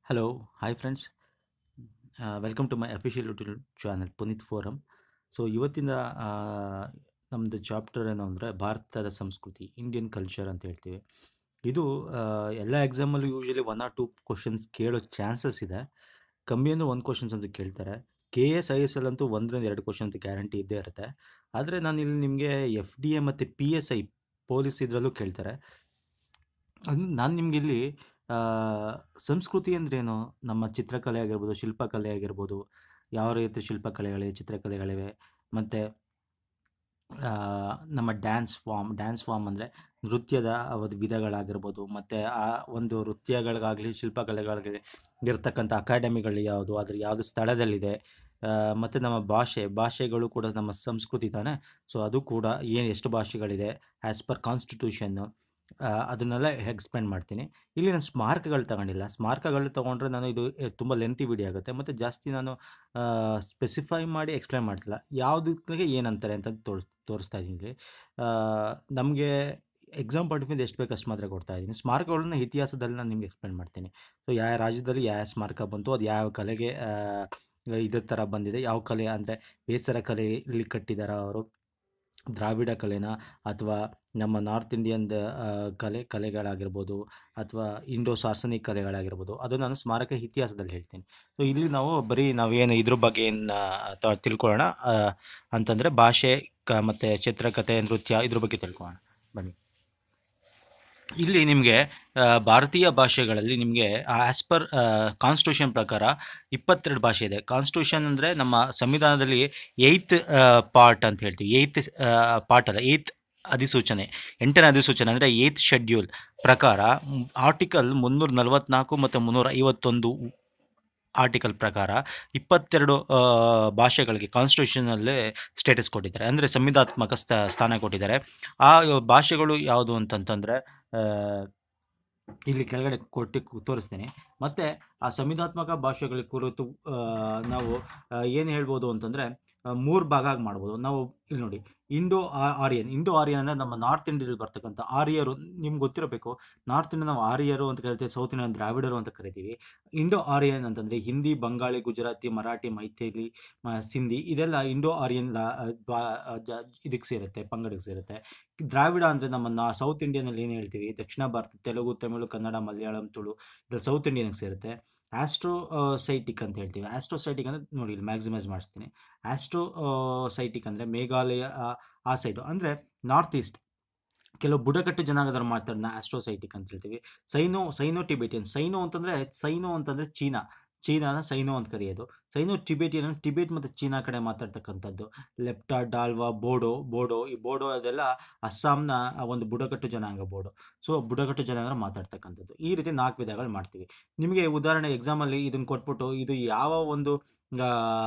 hello hi friends welcome to my official YouTube channel Puneeth forum so ಇವತ್ತಿನ ನಮ್ಮದು chapter ಏನು ಅಂದರೆ ಭಾರತದ ಸಂಸ್ಕೃತಿ ಇಂಡಿಯನ್ ಕಲ್ಚರ್ ಅಂತ ಹೇಳ್ತೀವಿ ಇದು ಆ, ಎಲ್ಲ ಎಕ್ಸಾಮಲ್ಲೂ usually one or two questions ಕೇಳೋ ಚಾನ್ಸಸ್ ಇದೆ ಕಮ್ಮಿ ಅಂದರೆ ಒಂದು ಕ್ವಶನ್ಸ್ ಅಂತ ಕೇಳ್ತಾರೆ K S I S L ಅಂತೂ ಒಂದರಿಂದ ಎರಡು ಕ್ವಶನ್ ಅಂತ ಗ್ಯಾರಂಟಿ ಇದ್ದೇ ಇರುತ್ತೆ ಆದರೆ ನಾನು ಇಲ್ಲಿ ನಿಮಗೆ ಎಫ್ ಡಿ ಎ ಮತ್ತು ಪಿ ಎಸ್ ಐ ಪೊಲೀಸ್ ಇದರಲ್ಲೂ ಕೇಳ್ತಾರೆ ಅದು ನಾನು ನಿಮ್ಗೆ ಇಲ್ಲಿ ಆ, ಸಂಸ್ಕೃತಿ ಅಂದ್ರೇನು ನಮ್ಮ ಚಿತ್ರಕಲೆ ಆಗಿರ್ಬೋದು ಶಿಲ್ಪಕಲೆ ಆಗಿರ್ಬೋದು ಯಾವ ರೀತಿ ಶಿಲ್ಪಕಲೆಗಳಿವೆ ಚಿತ್ರಕಲೆಗಳಿವೆ ಮತ್ತು ನಮ್ಮ ಡ್ಯಾನ್ಸ್ ಫಾರ್ಮ್ ಡ್ಯಾನ್ಸ್ ಫಾರ್ಮ್ ಅಂದರೆ ನೃತ್ಯದ ಒಂದು ವಿಧಗಳಾಗಿರ್ಬೋದು ಮತ್ತು ಆ ಒಂದು ನೃತ್ಯಗಳಿಗಾಗಲಿ ಶಿಲ್ಪಕಲೆಗಳಿಗೆ ಇರ್ತಕ್ಕಂಥ ಅಕಾಡೆಮಿಗಳು ಯಾವುದು ಅದ್ರ ಯಾವುದು ಸ್ಥಳದಲ್ಲಿದೆ ಮತ್ತು ನಮ್ಮ ಭಾಷೆ ಭಾಷೆಗಳು ಕೂಡ ನಮ್ಮ ಸಂಸ್ಕೃತಿ ತಾನೇ ಸೊ ಅದು ಕೂಡ ಏನು ಎಷ್ಟು ಭಾಷೆಗಳಿದೆ ಆ್ಯಸ್ ಪರ್ ಕಾನ್ಸ್ಟಿಟ್ಯೂಷನ್ನು ಅದನ್ನೆಲ್ಲ ಎಕ್ಸ್ಪ್ಲೇನ್ ಮಾಡ್ತೀನಿ ಇಲ್ಲಿ ನಾನು ಸ್ಮಾರಕಗಳು ತಗೊಂಡಿಲ್ಲ ಸ್ಮಾರಕಗಳು ತೊಗೊಂಡ್ರೆ ನಾನು ಇದು ತುಂಬ ಲೆಂತಿ ವಿಡಿಯೋ ಆಗುತ್ತೆ ಮತ್ತು ಜಾಸ್ತಿ ನಾನು ಸ್ಪೆಸಿಫೈ ಮಾಡಿ ಎಕ್ಸ್ಪ್ಲೇನ್ ಮಾಡ್ತಿಲ್ಲ ಯಾವುದಕ್ಕೆ ಏನಂತಾರೆ ಅಂತ ತೋರಿಸ್ ತೋರಿಸ್ತಾ ಇದ್ದೀನಿ ನಮಗೆ ಎಕ್ಸಾಮ್ ಪಾಯಿಂಟ್ ಆಫ್ ಎಷ್ಟು ಬೇಕು ಅಷ್ಟು ಮಾತ್ರ ಕೊಡ್ತಾ ಇದ್ದೀನಿ ಸ್ಮಾರಕಗಳನ್ನ ಇತಿಹಾಸದಲ್ಲಿ ನಾನು ನಿಮ್ಗೆ ಎಕ್ಸ್ಪ್ಲೇನ್ ಮಾಡ್ತೀನಿ ಸೊ ಯಾವ ರಾಜ್ಯದಲ್ಲಿ ಯಾವ ಸ್ಮಾರಕ ಬಂತು ಅದು ಯಾವ ಕಲೆಗೆ ಆ, ಇದ್ರ ಥರ ಬಂದಿದೆ ಯಾವ ಕಲೆ ಅಂದರೆ ಬೇಸರ ಕಲೆಯಲ್ಲಿ ಕಟ್ಟಿದಾರ ಅವರು ದ್ರಾವಿಡ ಕಲೆನ ಅಥವಾ ನಮ್ಮ ನಾರ್ತ್ ಇಂಡಿಯನ್ ಕಲೆ ಕಲೆಗಳಾಗಿರ್ಬೋದು ಅಥವಾ ಇಂಡೋ ಸಾರ್ಸನಿಕ್ ಕಲೆಗಳಾಗಿರ್ಬೋದು ಅದು ನಾನು ಸ್ಮಾರಕ ಇತಿಹಾಸದಲ್ಲಿ ಹೇಳ್ತೀನಿ ಸೊ ಇಲ್ಲಿ ನಾವು ಬರೀ ನಾವೇನು ಇದ್ರ ಬಗ್ಗೆ ಏನು ತಿಳ್ಕೊಳ್ಳೋಣ ಆ, ಅಂತಂದರೆ ಭಾಷೆ ಕ ಮತ್ತು ಚಿತ್ರಕಥೆ ನೃತ್ಯ ಇದ್ರ ಬಗ್ಗೆ ತಿಳ್ಕೊಳ್ಳೋಣ ಬನ್ನಿ ಇಲ್ಲಿ ನಿಮಗೆ ಭಾರತೀಯ ಭಾಷೆಗಳಲ್ಲಿ ನಿಮಗೆ ಆ್ಯಸ್ ಪರ್ ಕಾನ್ಸ್ಟಿಟ್ಯೂಷನ್ ಪ್ರಕಾರ ಇಪ್ಪತ್ತೆರಡು ಭಾಷೆ ಇದೆ ಕಾನ್ಸ್ಟಿಟ್ಯೂಷನ್ ಅಂದರೆ ನಮ್ಮ ಸಂವಿಧಾನದಲ್ಲಿ ಏಯ್ತ್ ಪಾರ್ಟ್ ಅಂತ ಹೇಳ್ತೀವಿ ಏಯ್ತ್ ಪಾರ್ಟ್ ಅಲ್ಲ ಏಯ್ತ್ ಅಧಿಸೂಚನೆ ಎಂಟನೇ ಅಧಿಸೂಚನೆ ಅಂದರೆ ಏಯ್ತ್ ಶೆಡ್ಯೂಲ್ ಪ್ರಕಾರ ಆರ್ಟಿಕಲ್ ಮುನ್ನೂರ ನಲವತ್ನಾಲ್ಕು ಮತ್ತು ಮುನ್ನೂರ ಐವತ್ತೊಂದು ಆರ್ಟಿಕಲ್ ಪ್ರಕಾರ ಇಪ್ಪತ್ತೆರಡು ಆ, ಭಾಷೆಗಳಿಗೆ ಕಾನ್ಸ್ಟಿಟ್ಯೂಷನಲ್ಲೇ ಸ್ಟೇಟಸ್ ಕೊಟ್ಟಿದ್ದಾರೆ ಅಂದರೆ ಸಂವಿಧಾತ್ಮಕ ಸ್ಥ ಸ್ಥಾನ ಕೊಟ್ಟಿದ್ದಾರೆ ಆ ಭಾಷೆಗಳು ಯಾವುದು ಅಂತಂತಂದರೆ ಇಲ್ಲಿ ಕೆಳಗಡೆ ಕೊಟ್ಟು ತೋರಿಸ್ತೀನಿ ಮತ್ತು ಆ ಸಂವಿಧಾತ್ಮಕ ಭಾಷೆಗಳ ಕುರಿತು ಆ, ನಾವು ಏನು ಹೇಳ್ಬೋದು ಅಂತಂದರೆ ಮೂರು ಭಾಗ ಆಗಿ ಮಾಡ್ಬೋದು ನಾವು ಇಲ್ಲಿ ನೋಡಿ ಇಂಡೋ ಆ- ಆರ್ಯನ್ ಇಂಡೋ ಆರ್ಯನ್ ಅಂದರೆ ನಮ್ಮ ನಾರ್ತ್ ಇಂಡಿಯಾದಲ್ಲಿ ಬರ್ತಕ್ಕಂಥ ಆರ್ಯರು ನಿಮ್ಗೆ ಗೊತ್ತಿರಬೇಕು ನಾರ್ತ್ ಇಂಡಿಯನ್ ನಾವು ಆರ್ಯರು ಅಂತ ಕರಿತೀವಿ ಸೌತ್ ಇಂಡಿಯನ್ ದ್ರಾವಿಡರು ಅಂತ ಕರಿತೀವಿ ಇಂಡೋ ಆರ್ಯನ್ ಅಂತಂದರೆ ಹಿಂದಿ ಬಂಗಾಳಿ ಗುಜರಾತಿ ಮರಾಠಿ ಮೈಥಿಲಿ ಮ- ಸಿಂಧಿ ಇದೆಲ್ಲ ಇಂಡೋ ಆರ್ಯನ್ ಇದಕ್ಕೆ ಸೇರುತ್ತೆ ಪಂಗಡಕ್ಕೆ ಸೇರುತ್ತೆ ದ್ರಾವಿಡ ಅಂದರೆ ನಮ್ಮ ನಾ ಸೌತ್ ಇಂಡಿಯನಲ್ಲಿ ಏನು ಹೇಳ್ತೀವಿ ದಕ್ಷಿಣ ಭಾರತ ತೆಲುಗು ತಮಿಳು ಕನ್ನಡ ಮಲಯಾಳಂ ತುಳು ಇದ್ರಲ್ಲಿ ಸೌತ್ ಇಂಡಿಯನ್ಗೆ ಸೇರುತ್ತೆ ಆಸ್ಟ್ರೋ ಸೈಟಿಕ್ ಅಂತ ಹೇಳ್ತೀವಿ ಆಸ್ಟ್ರೋಸೈಟಿಕ್ ಅಂದರೆ ನೋಡಿ ಇಲ್ಲಿ ಮ್ಯಾಕ್ಸಿಮೈಸ್ ಮಾಡಿಸ್ತೀನಿ ಆಸ್ಟ್ರೋ ಸೈಟಿಕ್ ಅಂದರೆ ಮೇಘಾಲಯ ಆ, ಆ ಸೈಡು ಅಂದರೆ ನಾರ್ತ್ ಈಸ್ಟ್ ಕೆಲವು ಬುಡಕಟ್ಟು ಜನಾಂಗದವ್ರು ಮಾತಾಡೋಣ ಆಸ್ಟ್ರೋಸೈಟಿಕ್ ಅಂತ ಹೇಳ್ತೀವಿ ಸೈನೋ ಸೈನೋ ಟಿಬೇಟಿಯನ್ ಸೈನೋ ಅಂತಂದರೆ ಸೈನೋ ಅಂತಂದರೆ ಚೀನಾ ಚೀನಾನ ಸೈನೋ ಅಂತ ಕರೆಯೋದು ಸೈನೋ ಟಿಬೇಟಿಯನ್ ಅಂದ್ರೆ ಟಿಬೇಟ್ ಮತ್ತು ಚೀನಾ ಕಡೆ ಮಾತಾಡ್ತಕ್ಕಂಥದ್ದು ಲೆಪ್ಟಾ ಡಾಲ್ವಾ ಬೋಡೋ ಬೋಡೋ ಈ ಬೋಡೋ ಅದೆಲ್ಲ ಅಸ್ಸಾಂನ ಆ ಒಂದು ಬುಡಕಟ್ಟು ಜನಾಂಗ ಬೋಡೋ ಸೊ ಬುಡಕಟ್ಟು ಜನಾಂಗ ಮಾತಾಡ್ತಕ್ಕಂಥದ್ದು ಈ ರೀತಿ ನಾಲ್ಕು ವಿಧಗಳು ಮಾಡ್ತೀವಿ ನಿಮಗೆ ಉದಾಹರಣೆ ಎಕ್ಸಾಮಲ್ಲಿ ಇದನ್ನು ಕೊಟ್ಬಿಟ್ಟು ಇದು ಯಾವ ಒಂದು ಆ,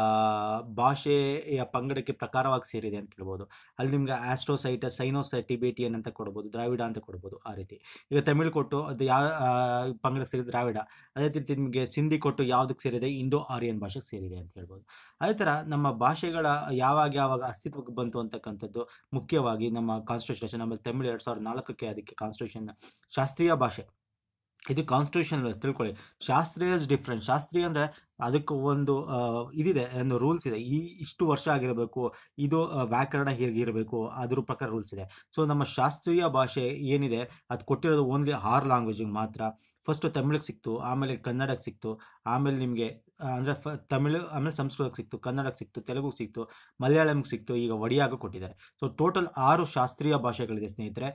ಭಾಷೆಯ ಪಂಗಡಕ್ಕೆ ಪ್ರಕಾರವಾಗಿ ಸೇರಿದೆ ಅಂತ ಕೇಳ್ಬೋದು ಅಲ್ಲಿ ನಿಮ್ಗೆ ಆಸ್ಟ್ರೋಸೈಟಸ್ ಸೈನೋಸೈ ಟಿಬೇಟಿಯನ್ ಅಂತ ಕೊಡ್ಬೋದು ದ್ರಾವಿಡ ಅಂತ ಕೊಡ್ಬೋದು ಆ ರೀತಿ ಈಗ ತಮಿಳು ಕೊಟ್ಟು ಅದು ಯಾವ ಆ, ಪಂಗಡಕ್ಕೆ ಸೇರಿದೆ ದ್ರಾವಿಡ ಅದೇ ರೀತಿ ನಿಮಗೆ ಸಿಂಧಿ ಕೊಟ್ಟು ಯಾವುದಕ್ಕೆ ಸೇರಿದೆ ಇಂಡೋ ಆರ್ಯನ್ ಭಾಷೆಗೆ ಸೇರಿದೆ ಅಂತ ಹೇಳ್ಬೋದು ಅದೇ ಥರ ನಮ್ಮ ಭಾಷೆಗಳ ಯಾವಾಗ ಯಾವಾಗ ಅಸ್ತಿತ್ವಕ್ಕೆ ಬಂತು ಅಂತಕ್ಕಂಥದ್ದು ಮುಖ್ಯವಾಗಿ ನಮ್ಮ ಕಾನ್ಸ್ಟಿಟ್ಯೂಷನ್ ಆಮೇಲೆ ತಮಿಳು ಎರಡು ಸಾವಿರದ ನಾಲ್ಕಕ್ಕೆ ಅದಕ್ಕೆ ಕಾನ್ಸ್ಟಿಟ್ಯೂಷನ್ ಶಾಸ್ತ್ರೀಯ ಭಾಷೆ ಇದು ಕಾನ್ಸ್ಟಿಟ್ಯೂಷನ್ ತಿಳ್ಕೊಳ್ಳಿ ಶಾಸ್ತ್ರೀಯ ಇಸ್ ಡಿಫ್ರೆಂಟ್ ಶಾಸ್ತ್ರೀಯ ಅಂದರೆ ಅದಕ್ಕೆ ಒಂದು ಆ, ಇದಿದೆ ಒಂದು ರೂಲ್ಸ್ ಇದೆ ಈ ಇಷ್ಟು ವರ್ಷ ಆಗಿರಬೇಕು ಇದು ಆ, ವ್ಯಾಕರಣ ಹೀಗಿರಬೇಕು ಅದ್ರ ಪ್ರಕಾರ ರೂಲ್ಸ್ ಇದೆ ಸೊ ನಮ್ಮ ಶಾಸ್ತ್ರೀಯ ಭಾಷೆ ಏನಿದೆ ಅದು ಕೊಟ್ಟಿರೋದು ಓನ್ಲಿ ಆರು ಲ್ಯಾಂಗ್ವೇಜಿಗೆ ಮಾತ್ರ ಫಸ್ಟು ತಮಿಳಿಗೆ ಸಿಕ್ತು ಆಮೇಲೆ ಕನ್ನಡಕ್ಕೆ ಸಿಕ್ತು ಆಮೇಲೆ ನಿಮಗೆ ಅಂದರೆ ಫ ತಮಿಳು ಆಮೇಲೆ ಸಂಸ್ಕೃತಕ್ಕೆ ಸಿಕ್ತು ಕನ್ನಡಕ್ಕೆ ಸಿಕ್ತು ತೆಲುಗುಗೆ ಸಿಕ್ತು ಮಲಯಾಳಂಗೆ ಸಿಕ್ತು ಈಗ ಒಡಿಯಾಗೂ ಕೊಟ್ಟಿದ್ದಾರೆ ಸೊ ಟೋಟಲ್ ಆರು ಶಾಸ್ತ್ರೀಯ ಭಾಷೆಗಳಿದೆ ಸ್ನೇಹಿತರೆ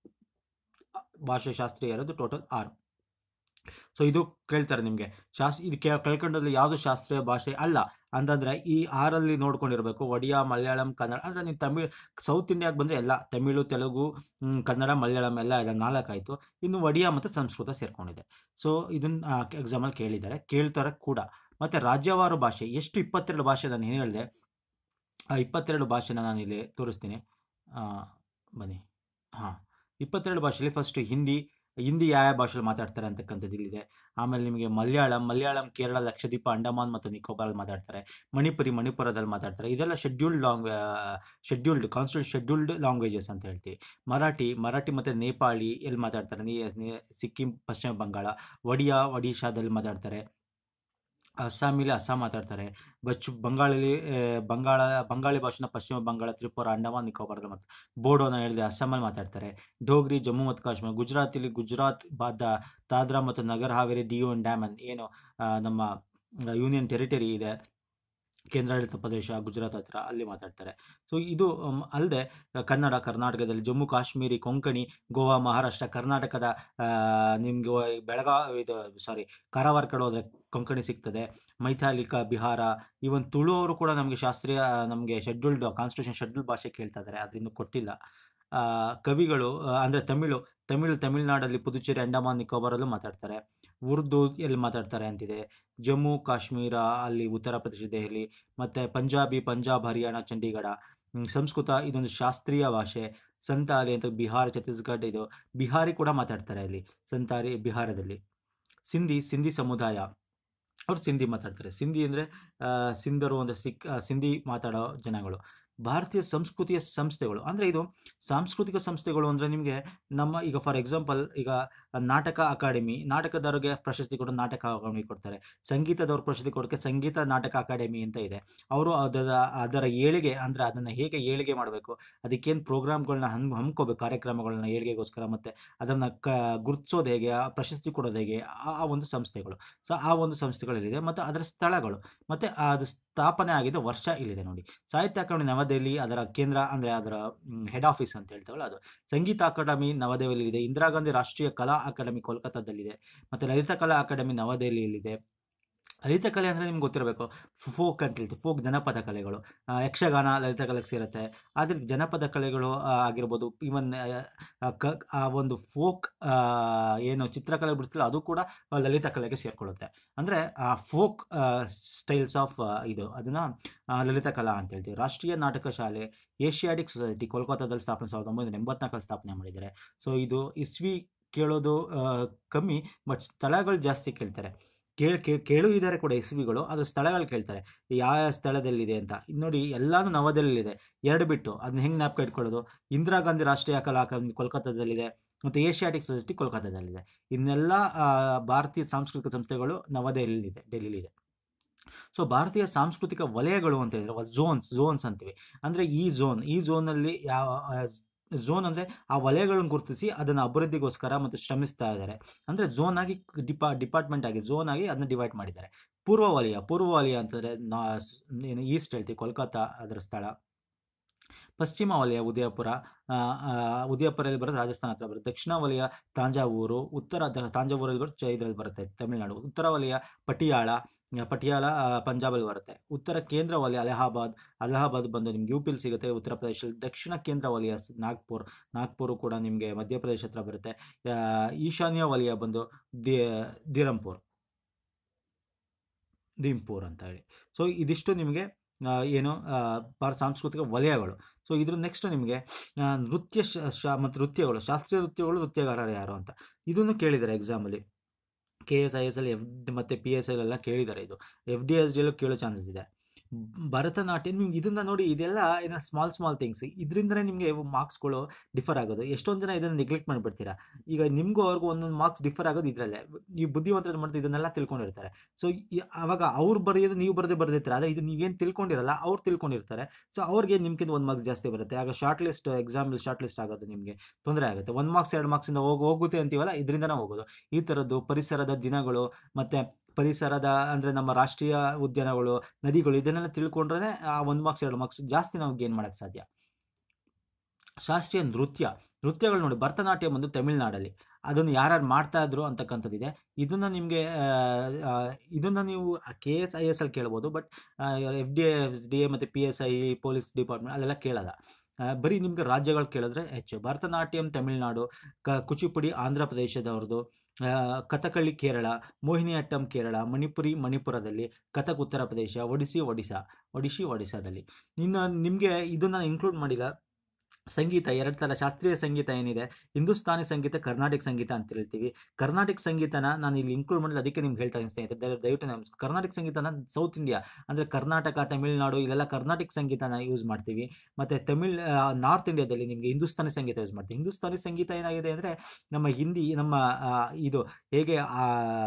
ಭಾಷೆ ಶಾಸ್ತ್ರೀಯ ಇರೋದು ಟೋಟಲ್ ಆರು ಸೊ ಇದು ಕೇಳ್ತಾರೆ ನಿಮಗೆ ಶಾಸ್ ಇದು ಕೇ ಕೇಳ್ಕೊಂಡಲ್ಲಿ ಯಾವುದು ಶಾಸ್ತ್ರೀಯ ಭಾಷೆ ಅಲ್ಲ ಅಂತಂದರೆ ಈ ಆರಲ್ಲಿ ನೋಡ್ಕೊಂಡಿರಬೇಕು ಒಡಿಯಾ ಮಲಯಾಳಂ ಕನ್ನಡ ಅಂದರೆ ನೀವು ತಮಿಳ್ ಸೌತ್ ಇಂಡಿಯಾಗೆ ಬಂದರೆ ಎಲ್ಲ ತಮಿಳು ತೆಲುಗು ಮ್, ಕನ್ನಡ ಮಲಯಾಳಂ ಎಲ್ಲ ಎಲ್ಲ ನಾಲ್ಕಾಯಿತು ಇನ್ನು ಒಡಿಯಾ ಮತ್ತು ಸಂಸ್ಕೃತ ಸೇರ್ಕೊಂಡಿದೆ ಸೊ ಇದನ್ನು ಎಕ್ಸಾಮಲ್ಲಿ ಕೇಳಿದ್ದಾರೆ ಕೇಳ್ತಾರೆ ಕೂಡ ಮತ್ತು ರಾಜ್ಯವಾರು ಭಾಷೆ ಎಷ್ಟು ಇಪ್ಪತ್ತೆರಡು ಭಾಷೆ ನಾನು ಏನು ಹೇಳಿದೆ ಆ ಇಪ್ಪತ್ತೆರಡು ಭಾಷೆನ ನಾನು ಇಲ್ಲಿ ತೋರಿಸ್ತೀನಿ ಆ, ಬನ್ನಿ ಹಾಂ ಇಪ್ಪತ್ತೆರಡು ಭಾಷೆಯಲ್ಲಿ ಫಸ್ಟ್ ಹಿಂದಿ ಹಿಂದಿ ಯಾವ ಯಾವ ಭಾಷೆಯಲ್ಲಿ ಮಾತಾಡ್ತಾರೆ ಅಂತಕ್ಕಂಥದ್ದು ಇಲ್ಲಿದೆ ಆಮೇಲೆ ನಿಮಗೆ ಮಲಯಾಳಂ ಮಲಯಾಳಂ ಕೇರಳ ಲಕ್ಷದ್ವೀಪ ಅಂಡಮಾನ್ ಮತ್ತು ನಿಕೋಬಾರಲ್ಲಿ ಮಾತಾಡ್ತಾರೆ ಮಣಿಪುರಿ ಮಣಿಪುರದಲ್ಲಿ ಮಾತಾಡ್ತಾರೆ ಇದೆಲ್ಲ scheduled long scheduled constitute scheduled languages ಅಂತ ಹೇಳ್ತೀವಿ ಮರಾಠಿ ಮರಾಠಿ ಮತ್ತು ನೇಪಾಳಿ ಎಲ್ಲಿ ಮಾತಾಡ್ತಾರೆ ನೀ ನೀ- ಸಿಕ್ಕಿಂ ಪಶ್ಚಿಮ ಬಂಗಾಳ ಒಡಿಯಾ ಒಡಿಶಾದಲ್ಲಿ ಮಾತಾಡ್ತಾರೆ ಅಸ್ಸಾಮಿಲಿ ಅಸ್ಸಾಂ ಮಾತಾಡ್ತಾರೆ ಬಚ್ಚು ಬಂಗಾಳಲ್ಲಿ ಆ, ಬಂಗಾಳ ಬಂಗಾಳಿ ಭಾಷೆನ ಪಶ್ಚಿಮ ಬಂಗಾಳ ತ್ರಿಪುರ ಅಂಡಮಾನ್ ನಿಕೋಬಾರ್ದಲ್ಲಿ ಮಾತು ಬೋಡೋನ ಹೇಳಿದೆ ಅಸ್ಸಾಮಲ್ಲಿ ಮಾತಾಡ್ತಾರೆ ಡೋಗ್ರಿ ಜಮ್ಮು ಮತ್ತು ಕಾಶ್ಮೀರ ಗುಜರಾತಿಲಿ ಗುಜರಾತ್ ಬಾದ ದಾದ್ರಾ ಮತ್ತು ನಗರ್ ಹಾವೇರಿ ಡಿಯು ಅಂಡ್ ಡ್ಯಾಮನ್ ಏನು ಆ, ನಮ್ಮ ಯೂನಿಯನ್ ಟೆರಿಟರಿ ಇದೆ ಕೇಂದ್ರಾಡಳಿತ ಪ್ರದೇಶ ಗುಜರಾತ್ ಹತ್ರ ಅಲ್ಲಿ ಮಾತಾಡ್ತಾರೆ ಸೊ ಇದು ಅಲ್ಲದೆ ಕನ್ನಡ ಕರ್ನಾಟಕದಲ್ಲಿ ಜಮ್ಮು ಕಾಶ್ಮೀರಿ ಕೊಂಕಣಿ ಗೋವಾ ಮಹಾರಾಷ್ಟ್ರ ಕರ್ನಾಟಕದ ನಿಮಗೆ ಬೆಳಗಾವಿ ಇದು ಸಾರಿ ಕಾರವಾರ ಕಡೆ ಹೋದರೆ ಕೊಂಕಣಿ ಸಿಗ್ತದೆ ಮೈಥಾಲಿಕ ಬಿಹಾರ ಈವನ್ ತುಳು ಅವರು ಕೂಡ ನಮಗೆ ಶಾಸ್ತ್ರೀಯ ನಮಗೆ ಶೆಡ್ಯೂಲ್ಡ್ ಕಾನ್ಸ್ಟಿಟ್ಯೂಷನ್ ಶೆಡ್ಯೂಲ್ಡ್ ಭಾಷೆ ಕೇಳ್ತಾ ಇದ್ದಾರೆ ಅದರಿಂದ ಕೊಟ್ಟಿಲ್ಲ ಆ, ಕವಿಗಳು ಅಂದರೆ ತಮಿಳು ತಮಿಳು ತಮಿಳುನಾಡಲ್ಲಿ ಪುದುಚೇರಿ ಅಂಡಮಾನ್ ನಿಕೋಬಾರಲ್ಲೂ ಮಾತಾಡ್ತಾರೆ ಉರ್ದು ಎಲ್ಲಿ ಮಾತಾಡ್ತಾರೆ ಅಂತಿದೆ ಜಮ್ಮು ಕಾಶ್ಮೀರ ಅಲ್ಲಿ ಉತ್ತರ ಪ್ರದೇಶ ದೆಹಲಿ ಮತ್ತು ಪಂಜಾಬಿ ಪಂಜಾಬ್ ಹರಿಯಾಣ ಚಂಡೀಗಢ ಹ್ಮ್, ಸಂಸ್ಕೃತ ಇದೊಂದು ಶಾಸ್ತ್ರೀಯ ಭಾಷೆ ಸಂತಾಲಿ ಅಂತ ಬಿಹಾರ ಛತ್ತೀಸ್ಗಢ ಇದು ಬಿಹಾರಿ ಕೂಡ ಮಾತಾಡ್ತಾರೆ ಅಲ್ಲಿ ಸಂತಾಲಿ ಬಿಹಾರದಲ್ಲಿ ಸಿಂಧಿ ಸಿಂಧಿ ಸಮುದಾಯ ಅವ್ರು ಸಿಂಧಿ ಮಾತಾಡ್ತಾರೆ ಸಿಂಧಿ ಅಂದರೆ ಸಿಂಧರು ಅಂದರೆ ಸಿಕ್ ಆ, ಸಿಂಧಿ ಮಾತಾಡೋ ಜನಗಳು ಭಾರತೀಯ ಸಂಸ್ಕೃತಿಯ ಸಂಸ್ಥೆಗಳು ಅಂದರೆ ಇದು ಸಾಂಸ್ಕೃತಿಕ ಸಂಸ್ಥೆಗಳು ಅಂದರೆ ನಿಮಗೆ ನಮ್ಮ ಈಗ ಫಾರ್ ಎಕ್ಸಾಂಪಲ್ ಈಗ ನಾಟಕ ಅಕಾಡೆಮಿ ನಾಟಕದವ್ರಿಗೆ ಪ್ರಶಸ್ತಿ ಕೊಡೋ ನಾಟಕ ಅಕಾಡೆಮಿ ಕೊಡ್ತಾರೆ ಸಂಗೀತದವ್ರ ಪ್ರಶಸ್ತಿ ಕೊಡೋಕ್ಕೆ ಸಂಗೀತ ನಾಟಕ ಅಕಾಡೆಮಿ ಅಂತ ಇದೆ ಅವರು ಅದರ ಅದರ ಏಳಿಗೆ ಅಂದರೆ ಅದನ್ನು ಹೇಗೆ ಏಳಿಗೆ ಮಾಡಬೇಕು ಅದಕ್ಕೇನು ಪ್ರೋಗ್ರಾಮ್ಗಳನ್ನ ಹಮ್ ಹಮ್ಕೋಬೇಕು ಕಾರ್ಯಕ್ರಮಗಳನ್ನ ಏಳಿಗೆಗೋಸ್ಕರ ಮತ್ತು ಅದನ್ನು ಕ ಗುರುತಿಸೋದು ಹೇಗೆ ಆ ಪ್ರಶಸ್ತಿ ಕೊಡೋದು ಹೇಗೆ ಆ ಆ ಒಂದು ಸಂಸ್ಥೆಗಳು ಸೊ ಆ ಒಂದು ಸಂಸ್ಥೆಗಳಲ್ಲಿದೆ ಮತ್ತು ಅದರ ಸ್ಥಳಗಳು ಮತ್ತು ಅದು ಸ್ಥಾಪನೆ ಆಗಿದ್ದ ವರ್ಷ ಇಲ್ಲಿದೆ ನೋಡಿ ಸಾಹಿತ್ಯ ಅಕಾಡೆಮಿ ನವದೆಹಲಿ ಅದರ ಕೇಂದ್ರ ಅಂದರೆ ಅದರ ಹೆಡ್ ಆಫೀಸ್ ಅಂತ ಹೇಳ್ತಾವಲ್ಲ ಅದು ಸಂಗೀತ ಅಕಾಡೆಮಿ ನವದೆಹಲಿಯಲ್ಲಿ ಇದೆ ಇಂದಿರಾ ಗಾಂಧಿ ರಾಷ್ಟ್ರೀಯ ಕಲಾ ಅಕಾಡೆಮಿ ಕೋಲ್ಕತ್ತಾದಲ್ಲಿದೆ ಮತ್ತು ಲಲಿತ ಕಲಾ ಅಕಾಡೆಮಿ ನವದೆಹಲಿಯಲ್ಲಿದೆ ಲಲಿತ ಕಲೆ ಅಂದರೆ ನಿಮ್ಗೆ ಗೊತ್ತಿರಬೇಕು ಫೋಕ್ ಅಂತ ಹೇಳ್ತೀವಿ ಫೋಕ್ ಜನಪದ ಕಲೆಗಳು ಆ, ಯಕ್ಷಗಾನ ಲಲಿತ ಕಲೆಗೆ ಸೇರುತ್ತೆ ಆದರೆ ಜನಪದ ಕಲೆಗಳು ಆ, ಆಗಿರ್ಬೋದು ಈವನ್ ಕ ಆ ಒಂದು ಫೋಕ್ ಏನು ಚಿತ್ರಕಲೆ ಬಿಡಿಸ್ತಿಲ್ಲ ಅದು ಕೂಡ ಆ, ಲಲಿತ ಕಲೆಗೆ ಸೇರಿಕೊಳ್ಳುತ್ತೆ ಅಂದರೆ ಆ ಫೋಕ್ ಸ್ಟೈಲ್ಸ್ ಆಫ್ ಇದು ಅದನ್ನು ಲಲಿತ ಕಲಾ ಅಂತ ಹೇಳ್ತೀವಿ ರಾಷ್ಟ್ರೀಯ ನಾಟಕ ಶಾಲೆ ಏಷ್ಯಾಟಿಕ್ ಸೊಸೈಟಿ ಕೋಲ್ಕತ್ತಾದಲ್ಲಿ ಸ್ಥಾಪನೆ ಸಾವಿರದ ಒಂಬೈನೂರ ಎಂಬತ್ನಾಲ್ಕಲ್ಲಿ ಸ್ಥಾಪನೆ ಮಾಡಿದ್ದಾರೆ ಸೊ ಇದು ಇಸ್ವಿ ಕೇಳೋದು ಆ, ಕಮ್ಮಿ ಬಟ್ ಸ್ಥಳಗಳು ಜಾಸ್ತಿ ಕೇಳ್ತಾರೆ ಕೇಳ್ ಕೇ ಕೇಳುತ್ತಿದ್ದಾರೆ ಕೂಡ ಇಸ್ವಿಗಳು ಅದು ಸ್ಥಳಗಳು ಕೇಳ್ತಾರೆ ಯಾವ ಯಾವ ಸ್ಥಳದಲ್ಲಿದೆ ಅಂತ ಇದ್ ನೋಡಿ ಎಲ್ಲಾನು ನವದೆಹಲಿಯಿದೆ ಎರಡು ಬಿಟ್ಟು ಅದನ್ನ ಹೆಂಗೆ ಜ್ಞಾಪಕ ಇಟ್ಕೊಳ್ಳೋದು ಇಂದಿರಾ ಗಾಂಧಿ ರಾಷ್ಟ್ರೀಯ ಕಲಾ ಅಕಾಡೆಮಿ ಕೋಲ್ಕತ್ತಾದಲ್ಲಿದೆ ಮತ್ತು ಏಷ್ಯಾಟಿಕ್ ಸೊಸೈಟಿ ಕೋಲ್ಕತ್ತಾದಲ್ಲಿದೆ ಇನ್ನೆಲ್ಲ ಆ, ಭಾರತೀಯ ಸಾಂಸ್ಕೃತಿಕ ಸಂಸ್ಥೆಗಳು ನವದೆಹಲಿಯಲ್ಲಿದೆ ಡೆಲ್ಲಿಲಿದೆ ಸೊ ಭಾರತೀಯ ಸಾಂಸ್ಕೃತಿಕ ವಲಯಗಳು ಅಂತ ಹೇಳಿದ್ರೆ ಝೋನ್ಸ್ ಝೋನ್ಸ್ ಅಂತೀವಿ ಅಂದರೆ ಈ ಝೋನ್ ಈ ಝೋನಲ್ಲಿ ಯಾವ ಝೋನ್ ಅಂದರೆ ಆ ವಲಯಗಳನ್ನು ಗುರುತಿಸಿ ಅದನ್ನು ಅಭಿವೃದ್ಧಿಗೋಸ್ಕರ ಮತ್ತು ಶ್ರಮಿಸ್ತಾ ಇದ್ದಾರೆ ಅಂದರೆ ಝೋನ್ ಆಗಿ ಡಿಪಾ ಡಿಪಾರ್ಟ್ಮೆಂಟ್ ಆಗಿ ಝೋನ್ ಆಗಿ ಅದನ್ನ ಡಿವೈಡ್ ಮಾಡಿದ್ದಾರೆ ಪೂರ್ವ ವಲಯ ಪೂರ್ವ ವಲಯ ಅಂತಂದರೆ ನಾ ಏನು ಈಸ್ಟ್ ಹೇಳ್ತೀವಿ ಕೋಲ್ಕತ್ತಾ ಅದರ ಸ್ಥಳ ಪಶ್ಚಿಮ ವಲಯ ಉದಯಪುರ ಆ, ಆ, ಉದಯಪುರಲ್ಲಿ ಬರೋದು ರಾಜಸ್ಥಾನ ಹತ್ರ ಬರುತ್ತೆ ದಕ್ಷಿಣ ವಲಯ ತಾಂಜಾವೂರು ಉತ್ತರ ದ- ತಾಂಜಾವೂರಲ್ಲಿ ಬರುತ್ತೆ ಇದರಲ್ಲಿ ಬರುತ್ತೆ ತಮಿಳುನಾಡು ಉತ್ತರ ವಲಯ ಪಟಿಯಾಳ ಆ, ಪಟಿಯಾಲ ಆ, ಪಂಜಾಬಲ್ಲಿ ಬರುತ್ತೆ ಉತ್ತರ ಕೇಂದ್ರ ವಲಯ ಅಲಹಾಬಾದ್ ಅಲಹಾಬಾದ್ ಬಂದು ನಿಮ್ಗೆ ಯು ಪಿಲಿ ಸಿಗುತ್ತೆ ಉತ್ತರ ಪ್ರದೇಶದಲ್ಲಿ ದಕ್ಷಿಣ ಕೇಂದ್ರ ವಲಯ ಸ್- ನಾಗ್ಪುರ್ ನಾಗ್ಪುರ್ ಕೂಡ ನಿಮಗೆ ಮಧ್ಯಪ್ರದೇಶ ಹತ್ರ ಬರುತ್ತೆ ಆ, ಈಶಾನ್ಯ ವಲಯ ಬಂದು ದಿ ದಿರಂಪುರ್ ದಿಂಪೂರ್ ಅಂತ ಹೇಳಿ ಸೊ ಇದಿಷ್ಟು ನಿಮಗೆ ಆ, ಏನು ಆ, ಭಾರತ ಸಾಂಸ್ಕೃತಿಕ ವಲಯಗಳು ಸೊ ಇದ್ರ ನೆಕ್ಸ್ಟ್ ನಿಮಗೆ ಆ, ನೃತ್ಯ ಶ ಶಾ ಮತ್ತು ನೃತ್ಯಗಳು ಶಾಸ್ತ್ರೀಯ ನೃತ್ಯಗಳು ನೃತ್ಯಗಾರರು ಯಾರು ಅಂತ ಇದನ್ನು ಕೇಳಿದ್ದಾರೆ ಎಕ್ಸಾಮಲ್ಲಿ ಕೆ ಎಸ್ ಐ ಎಸ್ ಅಲ್ಲಿ ಎಫ್ ಮತ್ತು ಪಿ ಎಸ್ ಎಲ್ ಎಲ್ಲ ಕೇಳಿದ್ದಾರೆ ಇದು ಎಫ್ ಡಿ ಎಸ್ ಡಿಯಲ್ಲೂ ಕೇಳೋ ಚಾನ್ಸಸ್ ಇದೆ ಭರತನಾಟ್ಯ ನಿಮ್ಗೆ ಇದನ್ನ ನೋಡಿ ಇದೆಲ್ಲ ಏನೋ ಸ್ಮಾಲ್ ಸ್ಮಾಲ್ ಥಿಂಗ್ಸ್ ಇದರಿಂದನೇ ನಿಮಗೆ ಮಾರ್ಕ್ಸ್ಗಳು ಡಿಫರ್ ಆಗೋದು ಎಷ್ಟೊಂದು ಜನ ಇದನ್ನು ನೆಗ್ಲೆಕ್ಟ್ ಮಾಡಿಬಿಡ್ತೀರಾ ಈಗ ನಿಮಗೂ ಅವ್ರಿಗೂ ಒಂದೊಂದು ಮಾರ್ಕ್ಸ್ ಡಿಫರ್ ಆಗೋದು ಇದರಲ್ಲೇ ಈ ಬುದ್ಧಿವಂತರ ಮಾಡ್ತಾ ಇದನ್ನೆಲ್ಲ ತಿಳ್ಕೊಂಡಿರ್ತಾರೆ ಸೊ ಅವಾಗ ಅವ್ರು ಬರೆಯೋದು ನೀವು ಬರದೇ ಬರ್ದಿರ್ತಾರೆ ಆದರೆ ಇದು ನೀವೇನು ತಿಳ್ಕೊಂಡಿರಲ್ಲ ಅವ್ರು ತಿಳ್ಕೊಂಡಿರ್ತಾರೆ ಸೊ ಅವ್ರಿಗೆ ನಿಮ್ಗಿಂತ ಒಂದು ಮಾರ್ಕ್ಸ್ ಜಾಸ್ತಿ ಬರುತ್ತೆ ಆಗ short list exam short list ಆಗೋದು ನಿಮಗೆ ತೊಂದರೆ ಆಗುತ್ತೆ ಒಂದು ಮಾರ್ಕ್ಸ್ ಎರಡು ಮಾರ್ಕ್ಸಿಂದ ಹೋಗಿ ಹೋಗುತ್ತೆ ಅಂತೀವಲ್ಲ ಇದರಿಂದನೇ ಹೋಗೋದು ಈ ಥರದ್ದು ಪರಿಸರದ ದಿನಗಳು ಮತ್ತು ಪರಿಸರದ ಅಂದರೆ ನಮ್ಮ ರಾಷ್ಟ್ರೀಯ ಉದ್ಯಾನಗಳು ನದಿಗಳು ಇದನ್ನೆಲ್ಲ ತಿಳ್ಕೊಂಡ್ರೆ ಆ ಒಂದು ಮಾರ್ಕ್ಸ್ ಎರಡು ಮಾರ್ಕ್ಸ್ ಜಾಸ್ತಿ ನಾವು ಗೇನ್ ಮಾಡೋಕ್ಕೆ ಸಾಧ್ಯ ಶಾಸ್ತ್ರೀಯ ನೃತ್ಯ ನೃತ್ಯಗಳು ನೋಡಿ ಭರತನಾಟ್ಯಂ ಒಂದು ತಮಿಳ್ನಾಡಲ್ಲಿ ಅದನ್ನು ಯಾರ್ಯಾರು ಮಾಡ್ತಾ ಇದ್ರು ಅಂತಕ್ಕಂಥದ್ದಿದೆ ಇದನ್ನು ನಿಮಗೆ ಇದನ್ನು ನೀವು ಕೆ ಎಸ್ ಐ ಎಸ್ ಅಲ್ಲಿ ಕೇಳ್ಬೋದು but F D S D A ಮತ್ತು P S I police department ಅಲ್ಲೆಲ್ಲ ಕೇಳಲ್ಲ ಆ, ಬರೀ ನಿಮ್ಗೆ ರಾಜ್ಯಗಳು ಕೇಳಿದ್ರೆ ಹೆಚ್ಚು ಭರತನಾಟ್ಯಂ ತಮಿಳ್ನಾಡು ಕ ಕುಚಿಪುಡಿ ಆಂಧ್ರ ಪ್ರದೇಶದವ್ರದ್ದು ಆ, ಕಥಕಳಿ ಕೇರಳ ಮೋಹಿನಿಯಟ್ಟಂ ಕೇರಳ ಮಣಿಪುರಿ ಮಣಿಪುರದಲ್ಲಿ ಕಥಕ್ ಉತ್ತರ ಪ್ರದೇಶ ಒಡಿಸಿ ಒಡಿಶಾ ಒಡಿಶಿ ಒಡಿಶಾದಲ್ಲಿ ಇನ್ನು ನಿಮಗೆ ಇದನ್ನು ಇನ್ಕ್ಲೂಡ್ ಮಾಡಿಲ್ಲ ಸಂಗೀತ ಎರಡು ಥರ ಶಾಸ್ತ್ರೀಯ ಸಂಗೀತ ಏನಿದೆ ಹಿಂದೂಸ್ತಾನಿ ಸಂಗೀತ ಕರ್ನಾಟಕ ಸಂಗೀತ ಅಂತ ಹೇಳ್ತೀವಿ ಕರ್ನಾಟಕ ಸಂಗೀತನ ನಾನು ಇಲ್ಲಿ ಇನ್ಕ್ಲೂಡ್ ಮಾಡಿಲ್ಲ ಅದಕ್ಕೆ ನಿಮ್ಗೆ ಹೇಳ್ತಾ ಇದ್ದೀನಿ ಸ್ನೇಹಿತರೆ ದಯ- ದಯವಿಟ್ಟು ನಾವು ಕರ್ನಾಟಕ ಸಂಗೀತನ ಸೌತ್ ಇಂಡಿಯಾ ಅಂದರೆ ಕರ್ನಾಟಕ ತಮಿಳುನಾಡು ಇಲ್ಲೆಲ್ಲ ಕರ್ನಾಟಕ ಸಂಗೀತನ ಯೂಸ್ ಮಾಡ್ತೀವಿ ಮತ್ತು ತಮಿಳ್ ನಾರ್ತ್ ಇಂಡಿಯಾದಲ್ಲಿ ನಿಮಗೆ ಹಿಂದೂಸ್ತಾನಿ ಸಂಗೀತ ಯೂಸ್ ಮಾಡ್ತೀವಿ ಹಿಂದೂಸ್ತಾನಿ ಸಂಗೀತ ಏನಾಗಿದೆ ಅಂದರೆ ನಮ್ಮ ಹಿಂದಿ ನಮ್ಮ ಆ, ಇದು ಹೇಗೆ ಆ,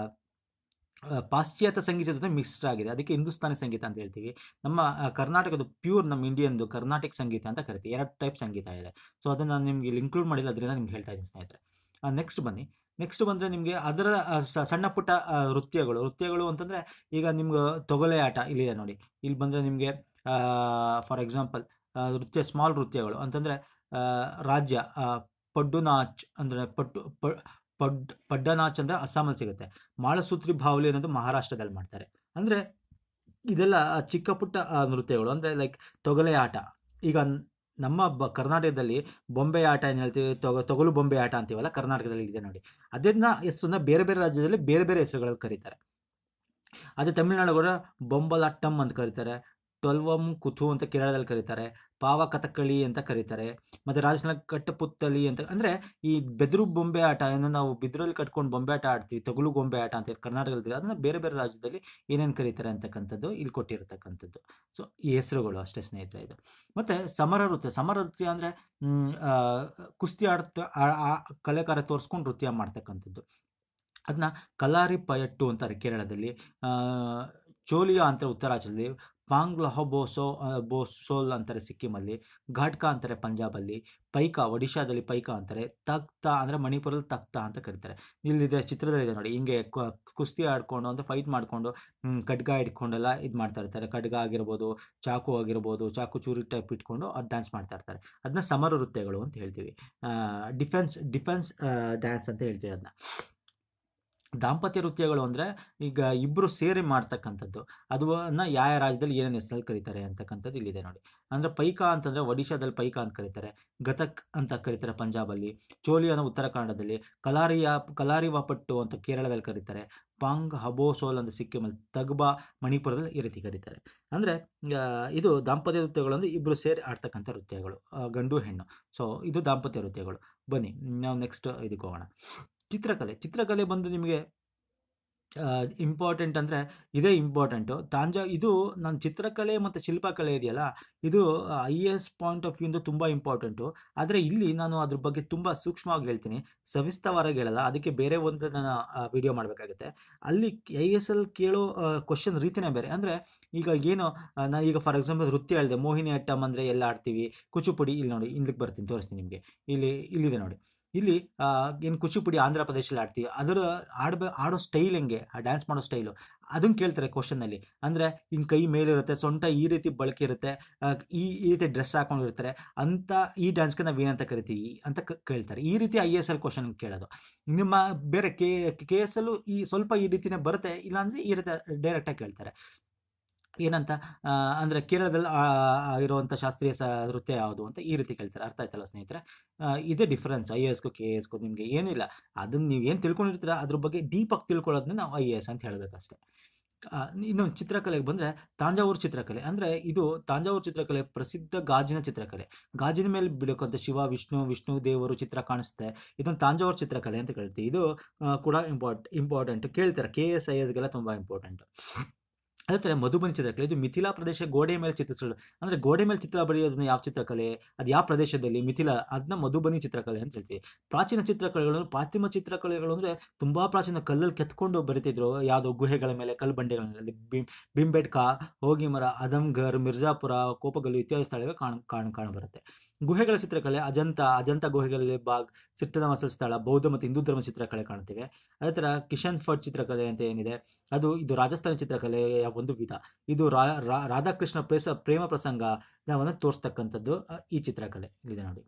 ಆ, ಪಾಶ್ಚಾತ್ಯ ಸಂಗೀತದ ಜೊತೆ ಮಿಕ್ಸ್ಡ್ ಆಗಿದೆ ಅದಕ್ಕೆ ಹಿಂದೂಸ್ತಾನಿ ಸಂಗೀತ ಅಂತ ಹೇಳ್ತೀವಿ ನಮ್ಮ ಆ, ಕರ್ನಾಟಕದ ಪ್ಯೂರ್ ನಮ್ಮ ಇಂಡಿಯನ್ದು ಕರ್ನಾಟಕ ಸಂಗೀತ ಅಂತ ಕರಿತೀವಿ ಎರಡು ಟೈಪ್ ಸಂಗೀತ ಇದೆ ಸೊ ಅದನ್ನು ನಾನು ನಿಮಗೆ ಇಲ್ಲಿ ಇನ್ಕ್ಲೂಡ್ ಮಾಡಿಲ್ಲ ಅದರಿಂದ ನಿಮ್ಗೆ ಹೇಳ್ತಾ ಇದ್ದೀನಿ ಸ್ನೇಹಿತರೆ ನೆಕ್ಸ್ಟ್ ಬನ್ನಿ ನೆಕ್ಸ್ಟ್ ಬಂದರೆ ನಿಮಗೆ ಅದರ ಆ, ಸ- ಸಣ್ಣ ಪುಟ್ಟ ಆ, ನೃತ್ಯಗಳು ನೃತ್ಯಗಳು ಅಂತಂದರೆ ಈಗ ನಿಮ್ಗೆ ತೊಗಲೆ ಆಟ ಇಲ್ಲಿದೆ ನೋಡಿ ಇಲ್ಲಿ ಬಂದರೆ ನಿಮಗೆ ಫಾರ್ ಎಕ್ಸಾಂಪಲ್ ನೃತ್ಯ ಸ್ಮಾಲ್ ನೃತ್ಯಗಳು ಅಂತಂದರೆ ರಾಜ್ಯ ಆ, ಪಡ್ಡು ನಾಚ್ ಅಂದರೆ ಪಟ್ಟು ಪ- ಪಡ್ ಪಡ್ಡ ನಾಚ್ ಅಂದರೆ ಅಸ್ಸಾಮಲ್ಲಿ ಸಿಗುತ್ತೆ ಮಾಳಸೂತ್ರಿ ಬಾವಲಿ ಅನ್ನೋದು ಮಹಾರಾಷ್ಟ್ರದಲ್ಲಿ ಮಾಡ್ತಾರೆ ಅಂದರೆ ಇದೆಲ್ಲ ಚಿಕ್ಕ ಪುಟ್ಟ ಆ, ನೃತ್ಯಗಳು ಅಂದರೆ ಲೈಕ್ ತೊಗಲೆ ಆಟ ಈಗ ನ್- ನಮ್ಮ ಬ ಕರ್ನಾಟಕದಲ್ಲಿ ಬೊಂಬೆ ಆಟ ಏನು ಹೇಳ್ತೀವಿ ತೊಗ ತೊಗಲು ಬೊಂಬೆ ಆಟ ಅಂತೀವಲ್ಲ ಕರ್ನಾಟಕದಲ್ಲಿ ಇದೆ ನೋಡಿ ಅದನ್ನ ಹೆಸರನ್ನ ಬೇರೆ ಬೇರೆ ರಾಜ್ಯದಲ್ಲಿ ಬೇರೆ ಬೇರೆ ಹೆಸರುಗಳಲ್ಲಿ ಕರೀತಾರೆ ಅದೇ ತಮಿಳುನಾಡು ಕೂಡ ಬೊಂಬಲಾಟ್ಟಂ ಅಂತ ಕರೀತಾರೆ ಟೊಲ್ವಂ ಕುಥು ಅಂತ ಕೇರಳದಲ್ಲಿ ಕರೀತಾರೆ ಪಾವ ಕಥಕ್ಕಳಿ ಅಂತ ಕರೀತಾರೆ ಮತ್ತು ರಾಜಸ್ಥಾನ ಕಟ್ಟಪುತ್ತಲಿ ಅಂತ ಅಂದರೆ ಈ ಬೆದರು ಬೊಂಬೆ ಆಟ ಏನು ನಾವು ಬಿದಿರಲ್ಲಿ ಕಟ್ಕೊಂಡು ಬೊಂಬೆ ಆಟ ಆಡ್ತೀವಿ ತಗುಲು ಬೊಂಬೆ ಆಟ ಅಂತ ಕರ್ನಾಟಕದಲ್ಲಿ ಅದನ್ನು ಬೇರೆ ಬೇರೆ ರಾಜ್ಯದಲ್ಲಿ ಏನೇನು ಕರೀತಾರೆ ಅಂತಕ್ಕಂಥದ್ದು ಇಲ್ಲಿ ಕೊಟ್ಟಿರತಕ್ಕಂಥದ್ದು ಸೊ ಈ ಹೆಸರುಗಳು ಅಷ್ಟೇ ಸ್ನೇಹಿತರೆ ಇದು ಮತ್ತು ಸಮರ ನೃತ್ಯ ಸಮರ ನೃತ್ಯ ಅಂದರೆ ಕುಸ್ತಿ ಆಡ್ತ ಆ- ಆ ಕಲೆಕಾರ ತೋರಿಸ್ಕೊಂಡು ನೃತ್ಯ ಮಾಡ್ತಕ್ಕಂಥದ್ದು ಅದನ್ನ ಕಲಾರಿ ಪಯಟ್ಟು ಅಂತಾರೆ ಕೇರಳದಲ್ಲಿ ಆ, ಚೋಲಿಯಾ ಅಂತಾರೆ ಉತ್ತರಾಂಚಲದಲ್ಲಿ ಪಾಂಗ್ ಲಹೋಬೋಸೋ ಬೋಸೋಲ್ ಅಂತಾರೆ ಸಿಕ್ಕಿಮಲ್ಲಿ ಘಾಟ್ಕಾ ಅಂತಾರೆ ಪಂಜಾಬಲ್ಲಿ ಪೈಕಾ ಒಡಿಶಾದಲ್ಲಿ ಪೈಕಾ ಅಂತಾರೆ ತಕ್ತ ಅಂದರೆ ಮಣಿಪುರಲ್ಲಿ ತಕ್ತ ಅಂತ ಕರೀತಾರೆ ಇಲ್ಲಿದೆ ಚಿತ್ರದಲ್ಲಿದೆ ನೋಡಿ ಹಿಂಗೆ ಕು- ಕುಸ್ತಿ ಆಡ್ಕೊಂಡು ಅಂದರೆ ಫೈಟ್ ಮಾಡಿಕೊಂಡು ಖಡ್ಗ ಇಟ್ಕೊಂಡೆಲ್ಲ ಇದು ಮಾಡ್ತಾ ಇರ್ತಾರೆ ಖಡ್ಗ ಆಗಿರ್ಬೋದು ಚಾಕು ಆಗಿರ್ಬೋದು ಚಾಕು ಚೂರಿ ಟೈಪ್ ಇಟ್ಕೊಂಡು ಅದು ಡ್ಯಾನ್ಸ್ ಮಾಡ್ತಾ ಇರ್ತಾರೆ ಅದನ್ನ ಸಮರ ನೃತ್ಯಗಳು ಅಂತ ಹೇಳ್ತೀವಿ ಡಿಫೆನ್ಸ್ ಡಿಫೆನ್ಸ್ ಡ್ಯಾನ್ಸ್ ಅಂತ ಹೇಳ್ತೀವಿ ಅದನ್ನ ದಾಂಪತ್ಯ ನೃತ್ಯಗಳು ಅಂದರೆ ಈಗ ಇಬ್ಬರು ಸೇರಿ ಮಾಡ್ತಕ್ಕಂಥದ್ದು ಅದನ್ನ ಯಾವ ರಾಜ್ಯದಲ್ಲಿ ಏನೇನು ಹೆಸರಲ್ಲಿ ಕರೀತಾರೆ ಅಂತಕ್ಕಂಥದ್ದು ಇಲ್ಲಿದೆ ನೋಡಿ ಅಂದರೆ ಪೈಕಾ ಅಂತಂದರೆ ಒಡಿಶಾದಲ್ಲಿ ಪೈಕಾ ಅಂತ ಕರೀತಾರೆ ಗತಕ್ ಅಂತ ಕರೀತಾರೆ ಪಂಜಾಬಲ್ಲಿ ಚೋಲಿ ಅನ್ನೋ ಉತ್ತರ ಕನ್ನಡದಲ್ಲಿ ಕಲಾರಿಯ ಕಲಾರಿವಾಪಟ್ಟು ಅಂತ ಕೇರಳದಲ್ಲಿ ಕರೀತಾರೆ ಪಾಂಗ್ ಹಬೋಸೋಲ್ ಅಂತ ಸಿಕ್ಕಿಮಲ್ಲಿ ತಗ್ಬಾ ಮಣಿಪುರದಲ್ಲಿ ಈ ರೀತಿ ಕರೀತಾರೆ ಅಂದರೆ ಇದು ದಾಂಪತ್ಯ ನೃತ್ಯಗಳು ಅಂದರೆ ಇಬ್ಬರು ಸೇರಿ ಆಡ್ತಕ್ಕಂಥ ನೃತ್ಯಗಳು ಆ, ಗಂಡು ಹೆಣ್ಣು ಸೊ ಇದು ದಾಂಪತ್ಯ ನೃತ್ಯಗಳು ಬನ್ನಿ ನಾವು ನೆಕ್ಸ್ಟ್ ಇದಕ್ಕೆ ಹೋಗೋಣ ಚಿತ್ರಕಲೆ ಚಿತ್ರಕಲೆ ಬಂದು ನಿಮಗೆ ಇಂಪಾರ್ಟೆಂಟ್ ಅಂದರೆ ಇದೇ ಇಂಪಾರ್ಟೆಂಟು ತಾಂಜಾ ಇದು ನನ್ನ ಚಿತ್ರಕಲೆ ಮತ್ತು ಶಿಲ್ಪಕಲೆ ಇದೆಯಲ್ಲ ಇದು I A S point of ವ್ಯೂಯಿಂದ ತುಂಬ ಇಂಪಾರ್ಟೆಂಟು ಆದರೆ ಇಲ್ಲಿ ನಾನು ಅದ್ರ ಬಗ್ಗೆ ತುಂಬ ಸೂಕ್ಷ್ಮವಾಗಿ ಹೇಳ್ತೀನಿ ಸವಿಸ್ತರವಾಗಿ ಹೇಳಲ್ಲ ಅದಕ್ಕೆ ಬೇರೆ ಒಂದು ನಾನು ವಿಡಿಯೋ ಮಾಡಬೇಕಾಗುತ್ತೆ ಅಲ್ಲಿ ಐ ಎಸ್ ಎಲ್ ಕೇಳೋ ಕ್ವಶನ್ ರೀತಿನೇ ಬೇರೆ ಅಂದರೆ ಈಗ ಏನು ಆ, ನಾನು ಈಗ ಫಾರ್ ಎಕ್ಸಾಂಪಲ್ ನೃತ್ಯ ಹೇಳಿದೆ ಮೋಹಿನಿ ಅಟ್ಟಮ್ ಅಂದರೆ ಎಲ್ಲ ಆಡ್ತೀವಿ ಕುಚುಪುಡಿ ಇಲ್ಲಿ ನೋಡಿ ಇಲ್ಲಿಗೆ ಬರ್ತೀನಿ ತೋರಿಸ್ತೀನಿ ನಿಮಗೆ ಇಲ್ಲಿ ಇಲ್ಲಿದೆ ನೋಡಿ ಇಲ್ಲಿ ಏನು ಕುಚಿಪುಡಿ ಆಂಧ್ರ ಪ್ರದೇಶದಲ್ಲಿ ಆಡ್ತೀವಿ ಅದರ ಆಡ್ಬೇ ಆಡೋ ಸ್ಟೈಲ್ ಹೆಂಗೆ ಆ ಡ್ಯಾನ್ಸ್ ಮಾಡೋ ಸ್ಟೈಲು ಅದನ್ನು ಕೇಳ್ತಾರೆ ಕ್ವಶನ್ನಲ್ಲಿ ಅಂದರೆ ಹಿಂಗೆ ಕೈ ಮೇಲಿರುತ್ತೆ ಸೊಂಟ ಈ ರೀತಿ ಬಳಕೆ ಇರುತ್ತೆ ಆ, ಈ ಈ ರೀತಿ ಡ್ರೆಸ್ ಹಾಕೊಂಡಿರ್ತಾರೆ ಅಂತ ಈ ಡ್ಯಾನ್ಸ್ಗೆ ನಾವು ಏನಂತ ಕರಿತೀವಿ ಅಂತ ಕ- ಕೇಳ್ತಾರೆ ಈ ರೀತಿ ಐ ಎಸ್ ಎಲ್ ಕ್ವಶನ್ ಕೇಳೋದು ನಿಮ್ಮ ಬೇರೆ ಕೆ ಕೆ ಎಸ್ ಅಲ್ಲೂ ಈ ಸ್ವಲ್ಪ ಈ ರೀತಿನೇ ಬರುತ್ತೆ ಇಲ್ಲಾಂದರೆ ಈ ರೀತಿ ಡೈರೆಕ್ಟಾಗಿ ಕೇಳ್ತಾರೆ ಏನಂತ ಆ, ಅಂದ್ರೆ ಕೇರಳದಲ್ಲಿ ಆ, ಆ, ಇರುವಂಥ ಶಾಸ್ತ್ರೀಯ ಸ ನೃತ್ಯ ಯಾವುದು ಅಂತ ಈ ರೀತಿ ಕೇಳ್ತಾರೆ ಅರ್ಥ ಆಯ್ತಲ್ಲ ಸ್ನೇಹಿತರೆ ಆ, ಇದೇ ಡಿಫ್ರೆನ್ಸ್ ಐ ಎ ಎಸ್ಗೂ ಕೆ ಎ ಎಸ್ಗೂ ನಿಮಗೆ ಏನಿಲ್ಲ ಅದನ್ನು ನೀವು ಏನು ತಿಳ್ಕೊಂಡಿರ್ತೀರ ಅದ್ರ ಬಗ್ಗೆ ಡೀಪಾಗಿ ತಿಳ್ಕೊಳ್ಳೋದನ್ನ ನಾವು ಐ ಎ ಎಸ್ ಅಂತ ಹೇಳಬೇಕಷ್ಟೇ ಇನ್ನೊಂದು ಚಿತ್ರಕಲೆಗೆ ಬಂದರೆ ತಾಂಜಾವೂರು ಚಿತ್ರಕಲೆ ಅಂದರೆ ಇದು ತಾಂಜಾವೂರು ಚಿತ್ರಕಲೆ ಪ್ರಸಿದ್ಧ ಗಾಜಿನ ಚಿತ್ರಕಲೆ ಗಾಜಿನ ಮೇಲೆ ಬಿಡೋಕ್ಕಂಥ ಶಿವ ವಿಷ್ಣು ವಿಷ್ಣು ದೇವರು ಚಿತ್ರ ಕಾಣಿಸುತ್ತೆ ಇದನ್ನು ತಾಂಜಾವೂರು ಚಿತ್ರಕಲೆ ಅಂತ ಕರಿತೀವಿ ಇದು ಆ, ಕೂಡ ಇಂಪಾರ್ಟ್ ಇಂಪಾರ್ಟೆಂಟ್ ಕೇಳ್ತಾರೆ ಕೆ ಎಸ್ ಐ ಎಸ್ಗೆಲ್ಲ ತುಂಬ ಇಂಪಾರ್ಟೆಂಟ್ ಅದೇ ಥರ ಮಧುಬನಿ ಚಿತ್ರಕಲೆ ಇದು ಮಿಥಿಲಾ ಪ್ರದೇಶ ಗೋಡೆ ಮೇಲೆ ಚಿತ್ರಿಸೋದು ಅಂದರೆ ಗೋಡೆ ಮೇಲೆ ಚಿತ್ರ ಬರೆಯೋದನ್ನ ಯಾವ ಚಿತ್ರಕಲೆ ಅದು ಯಾವ ಪ್ರದೇಶದಲ್ಲಿ ಮಿಥಿಲಾ ಅದನ್ನ ಮಧುಬನಿ ಚಿತ್ರಕಲೆ ಅಂತ ಹೇಳ್ತೀವಿ ಪ್ರಾಚೀನ ಚಿತ್ರಕಲೆಗಳು ಪಾಶ್ಚಿಮ ಚಿತ್ರಕಲೆಗಳು ಅಂದರೆ ತುಂಬ ಪ್ರಾಚೀನ ಕಲ್ಲಲ್ಲಿ ಕೆತ್ಕೊಂಡು ಬರಿತಿದ್ರು ಯಾವುದೋ ಗುಹೆಗಳ ಮೇಲೆ ಕಲ್ಲು ಬಂಡೆಗಳ ಮೇಲೆ ಬಿಂ ಬಿಂಬೆಟ್ಕಾ ಹೋಗಿಮರ ಅದಂಗರ್ ಮಿರ್ಜಾಪುರ ಕೋಪಗಲ್ಲು ಇತ್ಯಾದಿ ಸ್ಥಳಗಳು ಕಾಣ ಕಾಣ ಕಾಣಬರುತ್ತೆ ಗುಹೆಗಳ ಚಿತ್ರಕಲೆ ಅಜಂತ ಅಜಂತ ಗುಹೆಗಳಲ್ಲಿ ಬಾಗ್ ಸಿಟ್ಟನವಾಸ ಸ್ಥಳ ಬೌದ್ಧ ಮತ್ತು ಹಿಂದೂ ಧರ್ಮ ಚಿತ್ರಕಲೆ ಕಾಣ್ತೇವೆ ಅದೇ ಥರ ಕಿಶನ್ ಫಟ್ ಚಿತ್ರಕಲೆ ಅಂತ ಏನಿದೆ ಅದು ಇದು ರಾಜಸ್ಥಾನಿ ಚಿತ್ರಕಲೆಯ ಒಂದು ವಿಧ ಇದು ರಾ ರಾ- ರಾಧಾಕೃಷ್ಣ ಪ್ರೇಸ ಪ್ರೇಮ ಪ್ರಸಂಗವನ್ನು ತೋರಿಸ್ತಕ್ಕಂಥದ್ದು ಅ, ಈ ಚಿತ್ರಕಲೆ ಇಲ್ಲಿದೆ ನೋಡಿ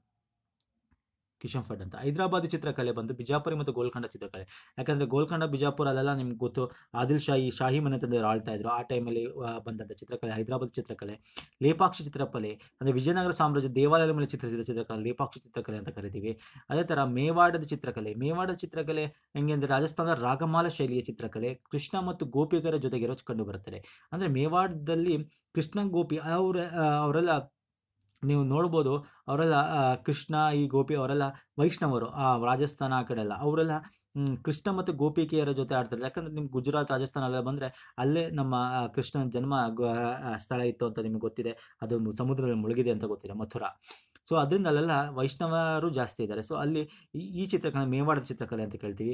ಕಿಶನ್ ಫಡ್ ಅಂತ ಹೈದರಾಬಾದಿ ಚಿತ್ರಕಲೆ ಬಂದು ಬಿಜಾಪುರಿ ಮತ್ತು ಗೋಲ್ಕೊಂಡ ಚಿತ್ರಕಲೆ ಯಾಕಂದರೆ ಗೋಲ್ಕೊಂಡ ಬಿಜಾಪುರ ಅಲ್ಲೆಲ್ಲ ನಿಮ್ಗೆ ಗೊತ್ತು ಆದಿಲ್ ಶಾಹಿ ಶಾಹಿ ಮನೆತಂದವರು ಆಳ್ತಾ ಇದ್ರು ಆ ಟೈಮಲ್ಲಿ ಬಂದಂಥ ಚಿತ್ರಕಲೆ ಹೈದರಾಬಾದ್ ಚಿತ್ರಕಲೆ ಲೇಪಾಕ್ಷಿ ಚಿತ್ರಕಲೆ ಅಂದರೆ ವಿಜಯನಗರ ಸಾಮ್ರಾಜ್ಯ ದೇವಾಲಯದ ಮೇಲೆ ಚಿತ್ರಿಸಿದ ಚಿತ್ರಕಲೆ ಲೇಪಾಕ್ಷಿ ಚಿತ್ರಕಲೆ ಅಂತ ಕರಿತೀವಿ ಅದೇ ಥರ ಮೇವಾಡದ ಚಿತ್ರಕಲೆ ಮೇವಾಡದ ಚಿತ್ರಕಲೆ ಹೆಂಗೆ ಅಂದರೆ ರಾಜಸ್ಥಾನದ ರಾಗಮಾಲ ಶೈಲಿಯ ಚಿತ್ರಕಲೆ ಕೃಷ್ಣ ಮತ್ತು ಗೋಪಿಗರ ಜೊತೆಗಿರೋ ಕಂಡು ಬರುತ್ತದೆ ಅಂದರೆ ಮೇವಾಡದಲ್ಲಿ ಕೃಷ್ಣ ಗೋಪಿ ಅವರ ಅವರೆಲ್ಲ ನೀವು ನೋಡ್ಬೋದು ಅವರೆಲ್ಲ ಆ, ಕೃಷ್ಣ ಈ ಗೋಪಿ ಅವರೆಲ್ಲ ವೈಷ್ಣವರು ಆ ರಾಜಸ್ಥಾನ ಆ ಕಡೆ ಎಲ್ಲ ಅವರೆಲ್ಲ ಮ್, ಕೃಷ್ಣ ಮತ್ತು ಗೋಪಿಕೆಯರ ಜೊತೆ ಆಡ್ತಾರೆ ಯಾಕಂದ್ರೆ ನಿಮ್ಗೆ ಗುಜರಾತ್ ರಾಜಸ್ಥಾನ ಎಲ್ಲ ಬಂದರೆ ಅಲ್ಲೇ ನಮ್ಮ ಆ, ಕೃಷ್ಣನ ಜನ್ಮ ಗ- ಆ, ಸ್ಥಳ ಇತ್ತು ಅಂತ ನಿಮ್ಗೆ ಗೊತ್ತಿದೆ ಅದು ಮು- ಸಮುದ್ರದಲ್ಲಿ ಮುಳುಗಿದೆ ಅಂತ ಗೊತ್ತಿದೆ ಮಥುರಾ ಸೊ ಅದರಿಂದ ಅಲ್ಲೆಲ್ಲ ವೈಷ್ಣವರು ಜಾಸ್ತಿ ಇದ್ದಾರೆ ಸೊ ಅಲ್ಲಿ ಈ ಈ ಚಿತ್ರಕಲೆ ಮೇವಾಡದ ಚಿತ್ರಕಲೆ ಅಂತ ಕೇಳ್ತೀವಿ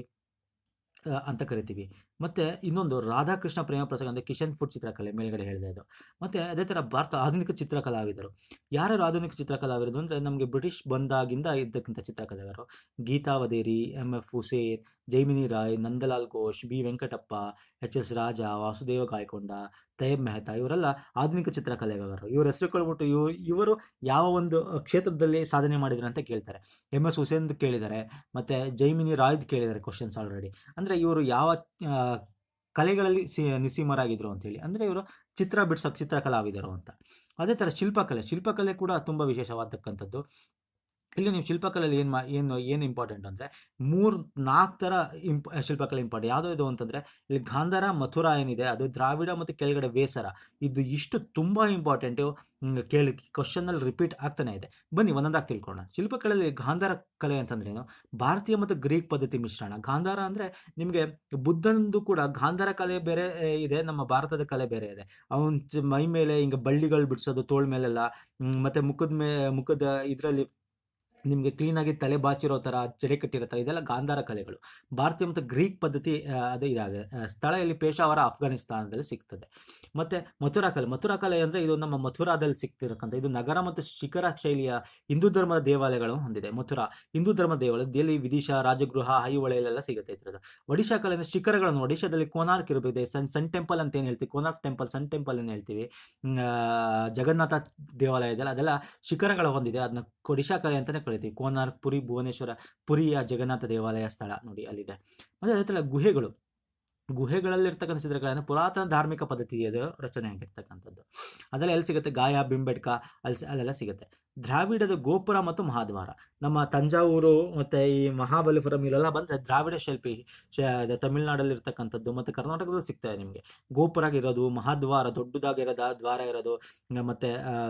ಆ, ಅಂತ ಕರಿತೀವಿ ಮತ್ತು ಇನ್ನೊಂದು ರಾಧಾಕೃಷ್ಣ ಪ್ರೇಮ ಪ್ರಸಂಗ ಅಂದರೆ ಕಿಶನ್ ಫುಡ್ ಚಿತ್ರಕಲೆ ಮೇಲ್ಗಡೆ ಹೇಳಿದೆ ಇದು ಮತ್ತು ಅದೇ ಥರ ಭಾರತ ಆಧುನಿಕ ಚಿತ್ರಕಲಾವಿದರು ಯಾರ್ಯಾರು ಆಧುನಿಕ ಚಿತ್ರಕಲಾವಿದರು ಅಂದರೆ ನಮಗೆ ಬ್ರಿಟಿಷ್ ಬಂದಾಗಿಂದ ಇದ್ದಕ್ಕಿಂತ ಚಿತ್ರಕಲಾವಿದರು Geeta Vadheri M F Husain Jamini Roy Nandalal Ghosh B Venkatappa H S Raja Vasudev Gaitonde Tyeb Mehta ಇವರೆಲ್ಲ ಆಧುನಿಕ ಚಿತ್ರಕಲೆಗಾರರು ಇವ್ರ ಹೆಸರು ಕೊಳ್ಬಿಟ್ಟು ಇವ್ ಇವರು ಯಾವ ಒಂದು ಕ್ಷೇತ್ರದಲ್ಲಿ ಸಾಧನೆ ಮಾಡಿದ್ರು ಅಂತ ಕೇಳ್ತಾರೆ ಎಮ್ ಎಸ್ ಹುಸೇನ್ ಕೇಳಿದ್ದಾರೆ ಮತ್ತು ಜೈಮಿನಿ ರಾಯ್ದು ಕೇಳಿದ್ದಾರೆ ಕ್ವಶನ್ಸ್ ಆಲ್ರೆಡಿ ಅಂದರೆ ಇವರು ಯಾವ ಆ, ಕಲೆಗಳಲ್ಲಿ ಸಿ ನಿಸ್ಸೀಮರಾಗಿದ್ರು ಅಂತೇಳಿ ಅಂದರೆ ಇವರು ಚಿತ್ರ ಬಿಡ್ಸೋಕೆ ಚಿತ್ರಕಲಾವಿದರು ಅಂತ ಅದೇ ಥರ ಶಿಲ್ಪಕಲೆ ಶಿಲ್ಪಕಲೆ ಕೂಡ ತುಂಬ ವಿಶೇಷವಾದಕ್ಕಂಥದ್ದು ಇಲ್ಲಿ ನೀವು ಶಿಲ್ಪಕಲೆಯಲ್ಲಿ ಏನು ಮಾ ಏನು ಏನು ಇಂಪಾರ್ಟೆಂಟ್ ಅಂದರೆ ಮೂರು ನಾಲ್ಕು ಥರ ಇಂಪ್ ಶಿಲ್ಪಕಲೆ ಇಂಪಾರ್ಟೆಂಟ್ ಯಾವುದೋ ಇದು ಅಂತಂದರೆ ಇಲ್ಲಿ ಗಾಂಧಾರ ಮಥುರಾ ಏನಿದೆ ಅದು ದ್ರಾವಿಡ ಮತ್ತು ಕೆಳಗಡೆ ಬೇಸರ ಇದು ಇಷ್ಟು ತುಂಬ ಇಂಪಾರ್ಟೆಂಟು ಕೇಳಿ ಕ್ವಶನಲ್ಲಿ ರಿಪೀಟ್ ಆಗ್ತಾನೆ ಇದೆ ಬನ್ನಿ ಒಂದೊಂದಾಗಿ ತಿಳ್ಕೊಳ್ಳೋಣ ಶಿಲ್ಪಕಲೆಯಲ್ಲಿ ಗಾಂಧಾರ ಕಲೆ ಅಂತಂದ್ರೇನು ಭಾರತೀಯ ಮತ್ತು ಗ್ರೀಕ್ ಪದ್ಧತಿ ಮಿಶ್ರಣ ಗಾಂಧಾರ ಅಂದರೆ ನಿಮಗೆ ಬುದ್ಧಂದು ಕೂಡ ಗಾಂಧಾರ ಕಲೆ ಬೇರೆ ಆ, ಇದೆ ನಮ್ಮ ಭಾರತದ ಕಲೆ ಬೇರೆ ಇದೆ ಅವನ ಮೈ ಮೇಲೆ ಹಿಂಗೆ ಬಳ್ಳಿಗಳು ಬಿಡಿಸೋದು ತೋಳ ಮೇಲೆಲ್ಲ ಮ್, ಮತ್ತೆ ಮುಖದ ಮೇ ಮುಖದ ಇದರಲ್ಲಿ ನಿಮಗೆ ಕ್ಲೀನಾಗಿ ತಲೆ ಬಾಚಿರೋ ಥರ ಜಡೆ ಕಟ್ಟಿರೋ ಥರ ಇದೆಲ್ಲ ಗಾಂಧಾರ ಕಲೆಗಳು ಭಾರತೀಯ ಮತ್ತು ಗ್ರೀಕ್ ಪದ್ಧತಿ ಆ, ಅದು ಇದಾಗಿದೆ ಆ, ಸ್ಥಳ ಇಲ್ಲಿ ಪೇಶಾವರ ಅಫ್ಘಾನಿಸ್ತಾನದಲ್ಲಿ ಸಿಗ್ತದೆ ಮತ್ತು ಮಥುರಾ ಕಲೆ ಮಥುರಾ ಕಲೆ ಅಂದರೆ ಇದು ನಮ್ಮ ಮಥುರಾದಲ್ಲಿ ಸಿಗ್ತಿರಕ್ಕಂಥ ಇದು ನಗರ ಮತ್ತು ಶಿಖರ ಶೈಲಿಯ ಹಿಂದೂ ಧರ್ಮದ ದೇವಾಲಯಗಳು ಹೊಂದಿದೆ ಮಥುರಾ ಹಿಂದೂ ಧರ್ಮದ ದೇವಾಲಯ ದೆಹಲಿ ವಿದಿಶಾ ರಾಜಗೃಹ ಐಹೊಳೆಯಲ್ಲೆಲ್ಲ ಸಿಗುತ್ತೆ ಇದ್ರದ್ದು ಒಡಿಶಾ ಕಲೆ ಅಂದರೆ ಶಿಖರಗಳನ್ನು ಒಡಿಶಾದಲ್ಲಿ ಕೋನಾರ್ಕ್ ಇರಬೇಕು ಸನ್ ಸನ್ ಟೆಂಪಲ್ ಅಂತ ಏನು ಹೇಳ್ತೀವಿ ಕೋನಾರ್ಕ್ ಟೆಂಪಲ್ ಸನ್ ಟೆಂಪಲ್ ಏನು ಹೇಳ್ತೀವಿ ಮ್, ಆ, ಜಗನ್ನಾಥ ದೇವಾಲಯ ಇದೆಯಲ್ಲ ಅದೆಲ್ಲ ಶಿಖರಗಳು ಹೊಂದಿದೆ ಅದನ್ನ ಒಡಿಶಾ ಕಲೆ ಅಂತಲೇ ಕರಿತೀವಿ ಕೋನಾರ್ಕ್ ಪುರಿ ಭುವನೇಶ್ವರ ಪುರಿಯ ಜಗನ್ನಾಥ ದೇವಾಲಯ ಸ್ಥಳ ನೋಡಿ ಅಲ್ಲಿದೆ ಮತ್ತು ಅದೇ ಥರ ಗುಹೆಗಳು ಗುಹೆಗಳಲ್ಲಿರ್ತಕ್ಕಂಥ ಚಿತ್ರಕಲೆ ಪುರಾತನ ಧಾರ್ಮಿಕ ಪದ್ಧತಿ ಅದು ರಚನೆ ಆಗಿರ್ತಕ್ಕಂಥದ್ದು ಅದೆಲ್ಲ ಎಲ್ಲಿ ಸಿಗುತ್ತೆ ಗಾಯ ಬಿಂಬೆಡ್ಕ ಅಲ್ಲಿ ಸಿ- ಅಲ್ಲೆಲ್ಲ ಸಿಗುತ್ತೆ ದ್ರಾವಿಡದ ಗೋಪುರ ಮತ್ತು ಮಹಾದ್ವಾರ ನಮ್ಮ ತಂಜಾವೂರು ಮತ್ತು ಈ ಮಹಾಬಲಿಪುರಂ ಇಲ್ಲೆಲ್ಲ ಬಂದರೆ ದ್ರಾವಿಡ ಶಿಲ್ಪಿ ಶ ಅದು ತಮಿಳ್ನಾಡಲ್ಲಿ ಇರ್ತಕ್ಕಂಥದ್ದು ಮತ್ತು ಕರ್ನಾಟಕದಲ್ಲೂ ಸಿಗ್ತದೆ ನಿಮಗೆ ಗೋಪುರ ಇರೋದು ಮಹಾದ್ವಾರ ದೊಡ್ಡದಾಗಿರೋದು ದ್ವಾರ ಇರೋದು ಮತ್ತು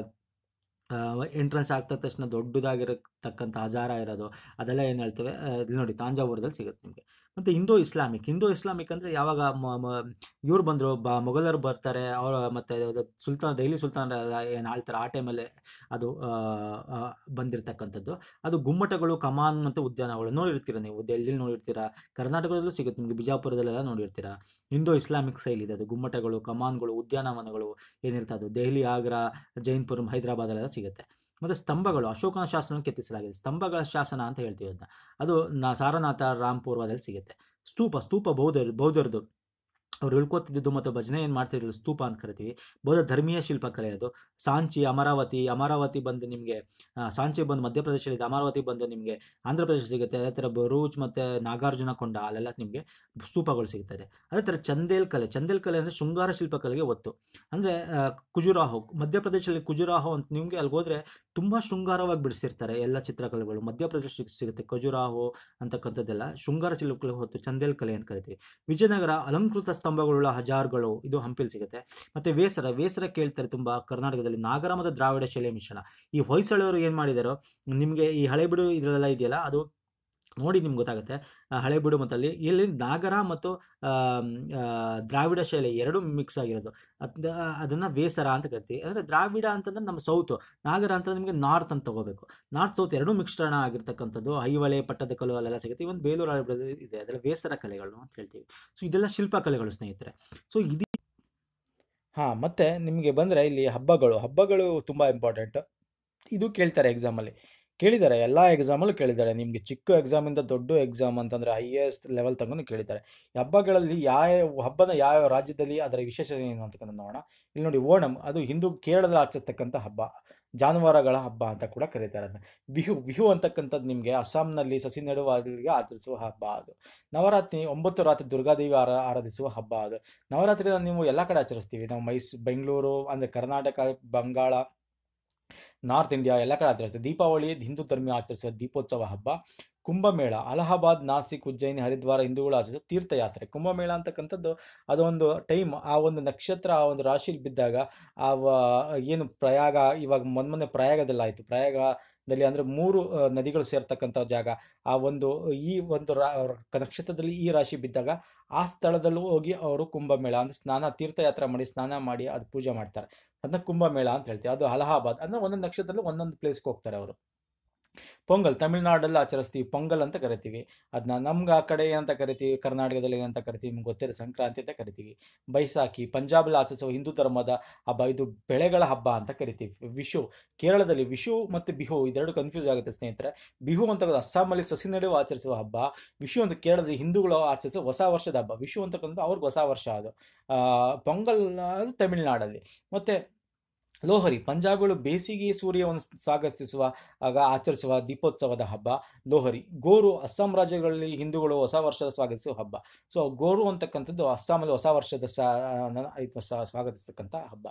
ಎಂಟ್ರೆನ್ಸ್ ಆಗ್ತದ ತಕ್ಷಣ ದೊಡ್ಡದಾಗಿರತಕ್ಕಂಥ ಹಜಾರ ಇರೋದು ಅದೆಲ್ಲ ಏನು ಹೇಳ್ತೇವೆ ಆ, ಇಲ್ಲಿ ನೋಡಿ ತಾಂಜಾವೂರದಲ್ಲಿ ಸಿಗುತ್ತೆ ನಿಮಗೆ ಮತ್ತು ಇಂಡೋ ಇಸ್ಲಾಮಿಕ್ ಇಂಡೋ ಇಸ್ಲಾಮಿಕ್ ಅಂದರೆ ಯಾವಾಗ ಇವ್ರು ಬಂದರು ಬ ಮೊಘಲರು ಬರ್ತಾರೆ ಅವರ ಮತ್ತು ಸುಲ್ತಾನ್ ದೆಹಲಿ ಸುಲ್ತಾನರೆಲ್ಲ ಏನು ಆಳ್ತಾರೆ ಆ ಟೈಮಲ್ಲಿ ಅದು ಆ, ಆ, ಬಂದಿರತಕ್ಕಂಥದ್ದು ಅದು ಗುಮ್ಮಟಗಳು ಕಮಾನ್ ಮತ್ತು ಉದ್ಯಾನಗಳು ನೋಡಿರ್ತೀರ ನೀವು ದೆಹಲಿಲಿ ನೋಡಿರ್ತೀರಾ ಕರ್ನಾಟಕದಲ್ಲೂ ಸಿಗುತ್ತೆ ನಿಮಗೆ ಬಿಜಾಪುರದಲ್ಲೆಲ್ಲ ನೋಡಿರ್ತೀರಾ ಇಂಡೋ ಇಸ್ಲಾಮಿಕ್ ಶೈಲಿ ಇದೆ ಅದು ಗುಮ್ಮಟಗಳು ಕಮಾನ್ಗಳು ಉದ್ಯಾನವನಗಳು ಏನಿರ್ತದೆ ಅದು ದೆಹಲಿ ಆಗ್ರಾ ಜೈನ್ಪುರಂ ಹೈದರಾಬಾದಲ್ಲೆಲ್ಲ ಸಿಗುತ್ತೆ ಮತ್ತು ಸ್ತಂಭಗಳು ಅಶೋಕನ ಶಾಸನ ಕೆತ್ತಿಸಲಾಗಿದೆ ಸ್ತಂಭಗಳ ಶಾಸನ ಅಂತ ಹೇಳ್ತೀವಿ ಅದನ್ನ ಅದು ನಾ ಸಾರನಾಥ ರಾಂಪೂರ್ವದಲ್ಲಿ ಸಿಗುತ್ತೆ ಸ್ತೂಪ ಸ್ತೂಪ ಬೌದ್ಧರು ಬೌದ್ಧರದು ಅವ್ರು ಹೇಳ್ಕೊತಿದ್ದು ಮತ್ತು ಭಜನೆ ಏನು ಮಾಡ್ತಿದ್ರು ಸ್ತೂಪ ಅಂತ ಕರಿತೀವಿ ಬೌದ್ಧ ಧರ್ಮೀಯ ಶಿಲ್ಪಕಲೆ ಅದು ಸಾಂಚಿ ಅಮರಾವತಿ ಅಮರಾವತಿ ಬಂದು ನಿಮಗೆ ಸಾಂಚಿ ಬಂದು ಮಧ್ಯಪ್ರದೇಶದಲ್ಲಿ ಅಮರಾವತಿ ಬಂದು ನಿಮಗೆ ಆಂಧ್ರ ಪ್ರದೇಶ ಸಿಗುತ್ತೆ ಅದೇ ಥರ ಬರೂಚ್ ಮತ್ತು ನಾಗಾರ್ಜುನ ಕೊಂಡ ಅಲ್ಲೆಲ್ಲ ನಿಮಗೆ ಸ್ತೂಪಗಳು ಸಿಗ್ತದೆ ಅದೇ ಥರ ಚಂದೇಲ್ ಕಲೆ ಚಂದೇಲ್ ಕಲೆ ಅಂದರೆ ಶೃಂಗಾರ ಶಿಲ್ಪಕಲೆಗೆ ಒತ್ತು ಅಂದರೆ ಕುಜುರಾಹೋ ಮಧ್ಯಪ್ರದೇಶದಲ್ಲಿ ಕುಜುರಾಹೋ ಅಂತ ನಿಮಗೆ ಅಲ್ಲಿ ಹೋದರೆ ತುಂಬ ಶೃಂಗಾರವಾಗಿ ಬಿಡಿಸಿರ್ತಾರೆ ಎಲ್ಲ ಚಿತ್ರಕಲೆಗಳು ಮಧ್ಯಪ್ರದೇಶಕ್ಕೆ ಸಿಗುತ್ತೆ ಖಜುರಾಹೋ ಅಂತಕ್ಕಂಥದ್ದೆಲ್ಲ ಶೃಂಗಾರ ಶಿಲ್ಪಕಲೆ ಹೊತ್ತು ಚಂದೇಲ್ ಕಲೆ ಅಂತ ಕರಿತೀವಿ ವಿಜಯನಗರ ಅಲಂಕೃತ ಸ್ತಂಭಗಳುಳ್ಳ ಹಜಾರ್ಗಳು ಇದು ಹಂಪಿಲ್ ಸಿಗುತ್ತೆ ಮತ್ತು ವೇಸರ ವೇಸರ ಕೇಳ್ತಾರೆ ತುಂಬ ಕರ್ನಾಟಕದಲ್ಲಿ ನಾಗರ ಮತ್ತು ದ್ರಾವಿಡ ಶೈಲಿಯ ಮಿಶ್ರಣ ಈ ಹೊಯ್ಸಳರು ಏನು ಮಾಡಿದಾರೋ ನಿಮಗೆ ಈ ಹಳೆಬಿಡು ಇದರಲ್ಲೆಲ್ಲ ಇದೆಯಲ್ಲ ಅದು ನೋಡಿ ನಿಮ್ಗೆ ಗೊತ್ತಾಗುತ್ತೆ ಆ ಹಳೆಬಿಡು ಮತ್ತು ಅಲ್ಲಿ ಇಲ್ಲಿ ನಾಗರ ಮತ್ತು ಆಮ್, ಆ, ದ್ರಾವಿಡ ಶೈಲಿ ಎರಡೂ ಮಿಕ್ಸ್ ಆಗಿರೋದು ಅದ್ ಅದನ್ನು ವೇಸರ ಅಂತ ಕರಿತೀವಿ ಅಂದರೆ ದ್ರಾವಿಡ ಅಂತಂದ್ರೆ ನಮ್ಮ ಸೌತು ನಾಗರ ಅಂತಂದ್ರೆ ನಿಮಗೆ ನಾರ್ತ್ ಅಂತ ತಗೋಬೇಕು ನಾರ್ತ್ ಸೌತ್ ಎರಡೂ ಮಿಶ್ರಣ ಆಗಿರ್ತಕ್ಕಂಥದ್ದು ಐಹೊಳೆ ಪಟ್ಟದಕಲ್ಲು ಅಲ್ಲೆಲ್ಲ ಸಿಗುತ್ತೆ ಇವನ್ ಬೇಲೂರು ಹಳೆಬಿಡು ಇದೆ ಅದೆಲ್ಲ ವೇಸರ ಕಲೆಗಳು ಅಂತ ಹೇಳ್ತೀವಿ ಸೊ ಇದೆಲ್ಲ ಶಿಲ್ಪಕಲೆಗಳು ಸ್ನೇಹಿತರೆ ಸೊ ಇದು ಹಾಂ ಮತ್ತು ನಿಮಗೆ ಬಂದರೆ ಇಲ್ಲಿ ಹಬ್ಬಗಳು ಹಬ್ಬಗಳು ತುಂಬ ಇಂಪಾರ್ಟೆಂಟ್ ಇದು ಕೇಳ್ತಾರೆ ಎಕ್ಸಾಮಲ್ಲಿ ಕೇಳಿದ್ದಾರೆ ಎಲ್ಲ ಎಕ್ಸಾಮಲ್ಲೂ ಕೇಳಿದ್ದಾರೆ ನಿಮಗೆ ಚಿಕ್ಕ ಎಕ್ಸಾಮಿಂದ ದೊಡ್ಡ ಎಕ್ಸಾಮ್ ಅಂತಂದರೆ ಹೈಯೆಸ್ಟ್ ಲೆವೆಲ್ ತಗೊಂಡು ಕೇಳಿದ್ದಾರೆ ಈ ಹಬ್ಬಗಳಲ್ಲಿ ಯಾವ ಹಬ್ಬನ ಯಾವ ರಾಜ್ಯದಲ್ಲಿ ಅದರ ವಿಶೇಷತೆ ಏನು ಅಂತಕ್ಕಂಥ ನೋಡೋಣ ಇಲ್ಲಿ ನೋಡಿ ಓಣಂ ಅದು ಹಿಂದೂ ಕೇರಳದಲ್ಲಿ ಆಚರಿಸ್ತಕ್ಕಂಥ ಹಬ್ಬ ಜಾನುವಾರುಗಳ ಹಬ್ಬ ಅಂತ ಕೂಡ ಕರೀತಾರೆ ಅದನ್ನ ಬಿಹು ಬಿಹು ಅಂತಕ್ಕಂಥದ್ದು ನಿಮಗೆ ಅಸ್ಸಾಂನಲ್ಲಿ ಸಸಿ ನೆಡುವಾಗಲಿಗೆ ಆಚರಿಸುವ ಹಬ್ಬ ಅದು ನವರಾತ್ರಿ ಒಂಬತ್ತು ರಾತ್ರಿ ದುರ್ಗಾದೇವಿ ಆರ ಆರಾಧಿಸುವ ಹಬ್ಬ ಅದು ನವರಾತ್ರಿನ ನೀವು ಎಲ್ಲ ಕಡೆ ಆಚರಿಸ್ತೀವಿ ನಾವು ಮೈಸೂರು ಬೆಂಗಳೂರು ಅಂದರೆ ಕರ್ನಾಟಕ ಬಂಗಾಳ ನಾರ್ತ್ ಇಂಡಿಯಾ ಎಲ್ಲ ಕಡೆ ಆಚರಿಸ್ತೀವಿ ದೀಪಾವಳಿ ಹಿಂದೂ ಧರ್ಮೀಯ ಆಚರಿಸುವ ದೀಪೋತ್ಸವ ಹಬ್ಬ ಕುಂಭಮೇಳ ಅಲಹಾಬಾದ್ ನಾಸಿಕ್ ಉಜ್ಜಯಿನಿ ಹರಿದ್ವಾರ ಹಿಂದೂಗಳು ಆಚರಿಸೋ ತೀರ್ಥಯಾತ್ರೆ ಕುಂಭಮೇಳ ಅಂತಕ್ಕಂಥದ್ದು ಅದೊಂದು ಟೈಮ್ ಆ ಒಂದು ನಕ್ಷತ್ರ ಆ ಒಂದು ರಾಶಿಲಿ ಬಿದ್ದಾಗ ಆ ವ- ಏನು ಪ್ರಯಾಗ ಇವಾಗ ಮೊನ್ನೆ ಪ್ರಯಾಗದಲ್ಲಿ ಆಯಿತು ಪ್ರಯಾಗದಲ್ಲಿ ಅಂದರೆ ಮೂರು ಆ, ನದಿಗಳು ಸೇರ್ತಕ್ಕಂಥ ಜಾಗ ಆ ಒಂದು ಈ ಒಂದು ರಾ ನಕ್ಷತ್ರದಲ್ಲಿ ಈ ರಾಶಿ ಬಿದ್ದಾಗ ಆ ಸ್ಥಳದಲ್ಲೂ ಹೋಗಿ ಅವರು ಕುಂಭಮೇಳ ಅಂದರೆ ಸ್ನಾನ ತೀರ್ಥಯಾತ್ರೆ ಮಾಡಿ ಸ್ನಾನ ಮಾಡಿ ಅದು ಪೂಜೆ ಮಾಡ್ತಾರೆ ಅದನ್ನ ಕುಂಭಮೇಳ ಅಂತ ಹೇಳ್ತೀವಿ ಅದು ಅಲಹಾಬಾದ್ ಅಂದರೆ ಒಂದೊಂದು ನಕ್ಷತ್ರದಲ್ಲಿ ಒಂದೊಂದು ಪ್ಲೇಸ್ಗೆ ಹೋಗ್ತಾರೆ ಅವರು ಪೊಂಗಲ್ ತಮಿಳ್ನಾಡಲ್ಲಿ ಆಚರಿಸ್ತೀವಿ ಪೊಂಗಲ್ ಅಂತ ಕರಿತೀವಿ ಅದನ್ನ ನಮ್ಗೆ ಆ ಕಡೆ ಏನಂತ ಕರಿತೀವಿ ಕರ್ನಾಟಕದಲ್ಲಿ ಏನಂತ ಕರಿತೀವಿ ನಿಮ್ಗೆ ಗೊತ್ತಿರೋ ಸಂಕ್ರಾಂತಿ ಅಂತ ಕರಿತೀವಿ ಬೈಸಾಖಿ ಪಂಜಾಬಲ್ಲಿ ಆಚರಿಸುವ ಹಿಂದೂ ಧರ್ಮದ ಹಬ್ಬ ಇದು ಬೆಳೆಗಳ ಹಬ್ಬ ಅಂತ ಕರಿತೀವಿ ವಿಶು ಕೇರಳದಲ್ಲಿ ವಿಶು ಮತ್ತು ಬಿಹು ಇದೆರಡು ಕನ್ಫ್ಯೂಸ್ ಆಗುತ್ತೆ ಸ್ನೇಹಿತರೆ ಬಿಹು ಅಂತ ಅಸ್ಸಾಮಲ್ಲಿ ಸಸಿ ನಡೆಯುವ ಆಚರಿಸುವ ಹಬ್ಬ ವಿಶು ಅಂತ ಕೇರಳದಲ್ಲಿ ಹಿಂದೂಗಳು ಆಚರಿಸುವ ಹೊಸ ವರ್ಷದ ಹಬ್ಬ ವಿಶು ಅಂತಕ್ಕಂಥದ್ದು ಅವ್ರಿಗೆ ಹೊಸ ವರ್ಷ ಅದು ಆ, ಪೊಂಗಲ್ ಅದು ತಮಿಳುನಾಡಲ್ಲಿ ಮತ್ತು ಲೋಹರಿ ಪಂಜಾಬಿಗಳು ಬೇಸಿಗೆ ಸೂರ್ಯವನ್ನು ಸ್ವಾಗತಿಸುವ ಆಗ ಆಚರಿಸುವ ದೀಪೋತ್ಸವದ ಹಬ್ಬ ಲೋಹರಿ ಗೋರು ಅಸ್ಸಾಂ ರಾಜ್ಯಗಳಲ್ಲಿ ಹಿಂದೂಗಳು ಹೊಸ ವರ್ಷದ ಸ್ವಾಗತಿಸುವ ಹಬ್ಬ ಸೊ ಗೋರು ಅಂತಕ್ಕಂಥದ್ದು ಅಸ್ಸಾಮಲ್ಲಿ ಹೊಸ ವರ್ಷದ ಸಾ ನ- ಇದು ಸ- ಸ್ವಾಗತಿಸ್ತಕ್ಕಂಥ ಹಬ್ಬ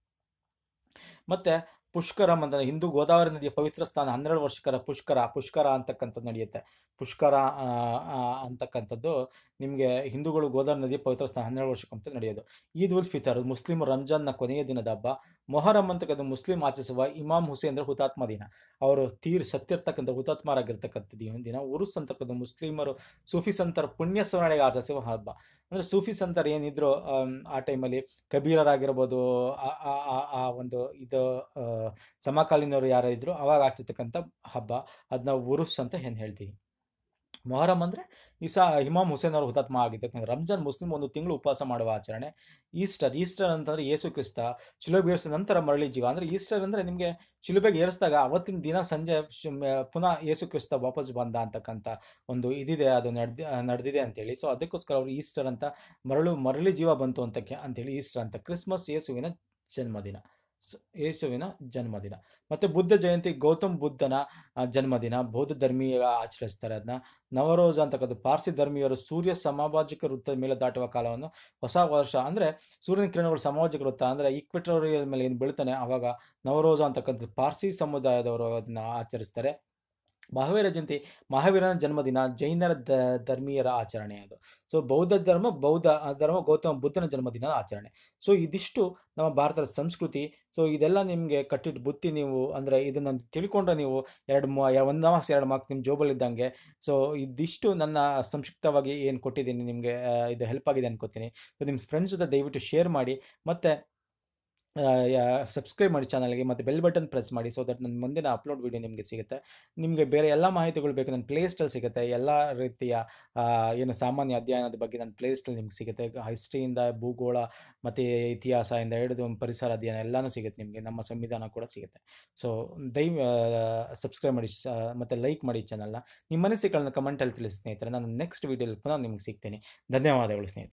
ಮತ್ತೆ ಪುಷ್ಕರಂ ಅಂತ ಹಿಂದೂ ಗೋದಾವರಿ ನದಿಯ ಪವಿತ್ರ ಸ್ಥಾನ ಹನ್ನೆರಡು ವರ್ಷಕರ ಪುಷ್ಕರ ಪುಷ್ಕರ ಅಂತಕ್ಕಂಥದ್ದು ನಡೆಯುತ್ತೆ ಪುಷ್ಕರ ಆ, ಆ, ಅಂತಕ್ಕಂಥದ್ದು ನಿಮಗೆ ಹಿಂದೂಗಳು ಗೋದಾವರಿ ನದಿಯ ಪವಿತ್ರ ಸ್ಥಾನ ಹನ್ನೆರಡು ವರ್ಷಕ್ಕಂತ ನಡೆಯೋದು ಈದ್ ಉಲ್ ಫಿತರ್ ಮುಸ್ಲಿಂ ರಂಜಾನ್ನ ಕೊನೆಯ ದಿನದ ಹಬ್ಬ ಮೊಹರಂ ಅಂತಕ್ಕಂಥ ಮುಸ್ಲಿಂ ಆಚರಿಸುವ ಇಮಾಮ್ ಹುಸೇನ್ ಹುತಾತ್ಮ ದಿನ ಅವರು ತೀರ್ ಸತ್ತಿರ್ತಕ್ಕಂಥ ಹುತಾತ್ಮರಾಗಿರ್ತಕ್ಕಂಥ ದಿನ ದಿನ ಉರುಸ್ ಅಂತಕ್ಕಂಥ ಮುಸ್ಲಿಮರು ಸೂಫಿ ಸಂತರ ಪುಣ್ಯ ಸ್ಮರಣೆಗೆ ಆಚರಿಸುವ ಹಬ್ಬ ಅಂದರೆ ಸೂಫಿ ಸಂತರು ಏನಿದ್ರು ಆಮ್, ಆ ಟೈಮಲ್ಲಿ ಕಬೀರರಾಗಿರ್ಬೋದು ಆ- ಆ- ಆ- ಆ ಒಂದು ಇದು ಆ, ಸಮಕಾಲೀನರು ಯಾರು ಇದ್ರು ಅವಾಗ ಆಚರಿಸ್ತಕ್ಕಂಥ ಹಬ್ಬ ಅದನ್ನ ಉರುಸ್ ಅಂತ ಏನು ಹೇಳ್ತೀವಿ ಮೊಹರಂ ಅಂದರೆ ಇಸಾ ಇಮಾಮ್ ಹುಸೇನ್ ಅವರು ಹುತಾತ್ಮ ಆಗಿದ್ದಕ್ಕೆ ರಂಜಾನ್ ಮುಸ್ಲಿಂ ಒಂದು ತಿಂಗಳು ಉಪವಾಸ ಮಾಡುವ ಆಚರಣೆ ಈಸ್ಟರ್ ಈಸ್ಟರ್ ಅಂತಂದರೆ ಯೇಸು ಕ್ರಿಸ್ತ ಶಿಲುಬೆ ಏರಿಸಿದ ನಂತರ ಮರಳಿ ಜೀವ ಅಂದರೆ ಈಸ್ಟರ್ ಅಂದರೆ ನಿಮಗೆ ಶಿಲುಬೆಗೆ ಏರಿಸಿದಾಗ ಅವತ್ತಿನ ದಿನ ಸಂಜೆ ಶ್- ಮ- ಪುನಃ ಯೇಸು ಕ್ರಿಸ್ತ ವಾಪಸ್ ಬಂದ ಅಂತಕ್ಕಂಥ ಒಂದು ಇದಿದೆ ಅದು ನಡೆದಿ ನಡೆದಿದೆ ಅಂತೇಳಿ ಸೊ ಅದಕ್ಕೋಸ್ಕರ ಅವರು ಈಸ್ಟರ್ ಅಂತ ಮರಳು ಮರಳಿ ಜೀವ ಬಂತು ಅಂತ ಅಂತೇಳಿ ಈಸ್ಟರ್ ಅಂತ ಕ್ರಿಸ್ಮಸ್ ಯೇಸುವಿನ ಜನ್ಮದಿನ ಸ- ಯೇಸುವಿನ ಜನ್ಮದಿನ ಮತ್ತು ಬುದ್ಧ ಜಯಂತಿ ಗೌತಮ್ ಬುದ್ಧನ ಆ, ಜನ್ಮದಿನ ಬೌದ್ಧ ಧರ್ಮೀಯ ಆಚರಿಸ್ತಾರೆ ಅದನ್ನ ನವರೋಜ ಅಂತಕ್ಕಂಥ ಪಾರ್ಸಿ ಧರ್ಮೀಯರು ಸೂರ್ಯ ಸಾಮಾಜಿಕ ವೃತ್ತದ ಮೇಲೆ ದಾಟುವ ಕಾಲವನ್ನು ಹೊಸ ವರ್ಷ ಅಂದರೆ ಸೂರ್ಯನ ಕಿರಣಗಳು ಸಾಮಾಜಿಕ ವೃತ್ತ ಅಂದರೆ ಈಕ್ವೆಟೋರಿಯಲ್ ಮೇಲೆ ಏನು ಬೀಳ್ತಾನೆ ಆವಾಗ ನವರೋಜ ಅಂತಕ್ಕಂಥ ಪಾರ್ಸಿ ಸಮುದಾಯದವರು ಅದನ್ನು ಆಚರಿಸ್ತಾರೆ ಮಹಾವೀರ ಜಯಂತಿ ಮಹಾವೀರನ ಜನ್ಮದಿನ ಜೈನರ ದ ಧರ್ಮೀಯರ ಆಚರಣೆ ಅದು ಸೊ ಬೌದ್ಧ ಧರ್ಮ ಬೌದ್ಧ ಧರ್ಮ ಗೌತಮ ಬುದ್ಧನ ಜನ್ಮದಿನದ ಆಚರಣೆ ಸೊ ಇದಿಷ್ಟು ನಮ್ಮ ಭಾರತದ ಸಂಸ್ಕೃತಿ ಸೊ ಇದೆಲ್ಲ ನಿಮಗೆ ಕಟ್ಟಿಟ್ಟು ಬುತ್ತಿ ನೀವು ಅಂದರೆ ಇದನ್ನು ತಿಳ್ಕೊಂಡ್ರೆ ನೀವು ಎರಡು ಮಾ ಒಂದು ಮಾರ್ಕ್ಸ್ ಎರಡು ಮಾರ್ಕ್ಸ್ ನಿಮ್ಮ ಜೋಬಲ್ಲಿದ್ದಂಗೆ ಸೊ ಇದಿಷ್ಟು ನನ್ನ ಸಂಕ್ಷಿಪ್ತವಾಗಿ ಏನು ಕೊಟ್ಟಿದ್ದೀನಿ ನಿಮಗೆ ಇದು ಹೆಲ್ಪ್ ಆಗಿದೆ ಅನ್ಕೋತೀನಿ ಸೊ ನಿಮ್ಮ ಫ್ರೆಂಡ್ಸ್ ಜೊತೆ ದಯವಿಟ್ಟು ಶೇರ್ ಮಾಡಿ ಮತ್ತು ಸಬ್ಸ್ಕ್ರೈಬ್ ಮಾಡಿ ಚಾನಲ್ಗೆ ಮತ್ತು ಬೆಲ್ ಬಟನ್ ಪ್ರೆಸ್ ಮಾಡಿ ಸೊ ದಟ್ ನನ್ನ ಮುಂದಿನ ಅಪ್ಲೋಡ್ ವೀಡಿಯೋ ನಿಮಗೆ ಸಿಗುತ್ತೆ ನಿಮಗೆ ಬೇರೆ ಎಲ್ಲ ಮಾಹಿತಿಗಳು ಬೇಕು ನನ್ನ ಪ್ಲೇಸ್ಟಲ್ಲಿ ಸಿಗುತ್ತೆ ಎಲ್ಲ ರೀತಿಯ ಆ, ಏನು ಸಾಮಾನ್ಯ ಅಧ್ಯಯನದ ಬಗ್ಗೆ ನನ್ನ ಪ್ಲೇಸ್ಟಲ್ಲಿ ನಿಮ್ಗೆ ಸಿಗುತ್ತೆ ಹಿಸ್ಟ್ರಿಯಿಂದ ಭೂಗೋಳ ಮತ್ತು ಇತಿಹಾಸದಿಂದ ಹಿಡಿದು ಪರಿಸರ ಅಧ್ಯಯನ ಎಲ್ಲನೂ ಸಿಗುತ್ತೆ ನಿಮಗೆ ನಮ್ಮ ಸಂವಿಧಾನ ಕೂಡ ಸಿಗುತ್ತೆ ಸೊ ದಯವ್ ಸಬ್ಸ್ಕ್ರೈಬ್ ಮಾಡಿ ಮತ್ತು ಲೈಕ್ ಮಾಡಿ ಚಾನಲ್ನ ನಿಮ್ಮ ಅನಿಸಿಕೆಗಳನ್ನ ಕಮೆಂಟಲ್ಲಿ ತಿಳಿಸಿ ಸ್ನೇಹಿತರೆ ನಾನು ನೆಕ್ಸ್ಟ್ ವೀಡಿಯೋಲಿ ಪುನಃ ನಿಮ್ಗೆ ಸಿಗ್ತೀನಿ ಧನ್ಯವಾದಗಳು ಸ್ನೇಹಿತರೆ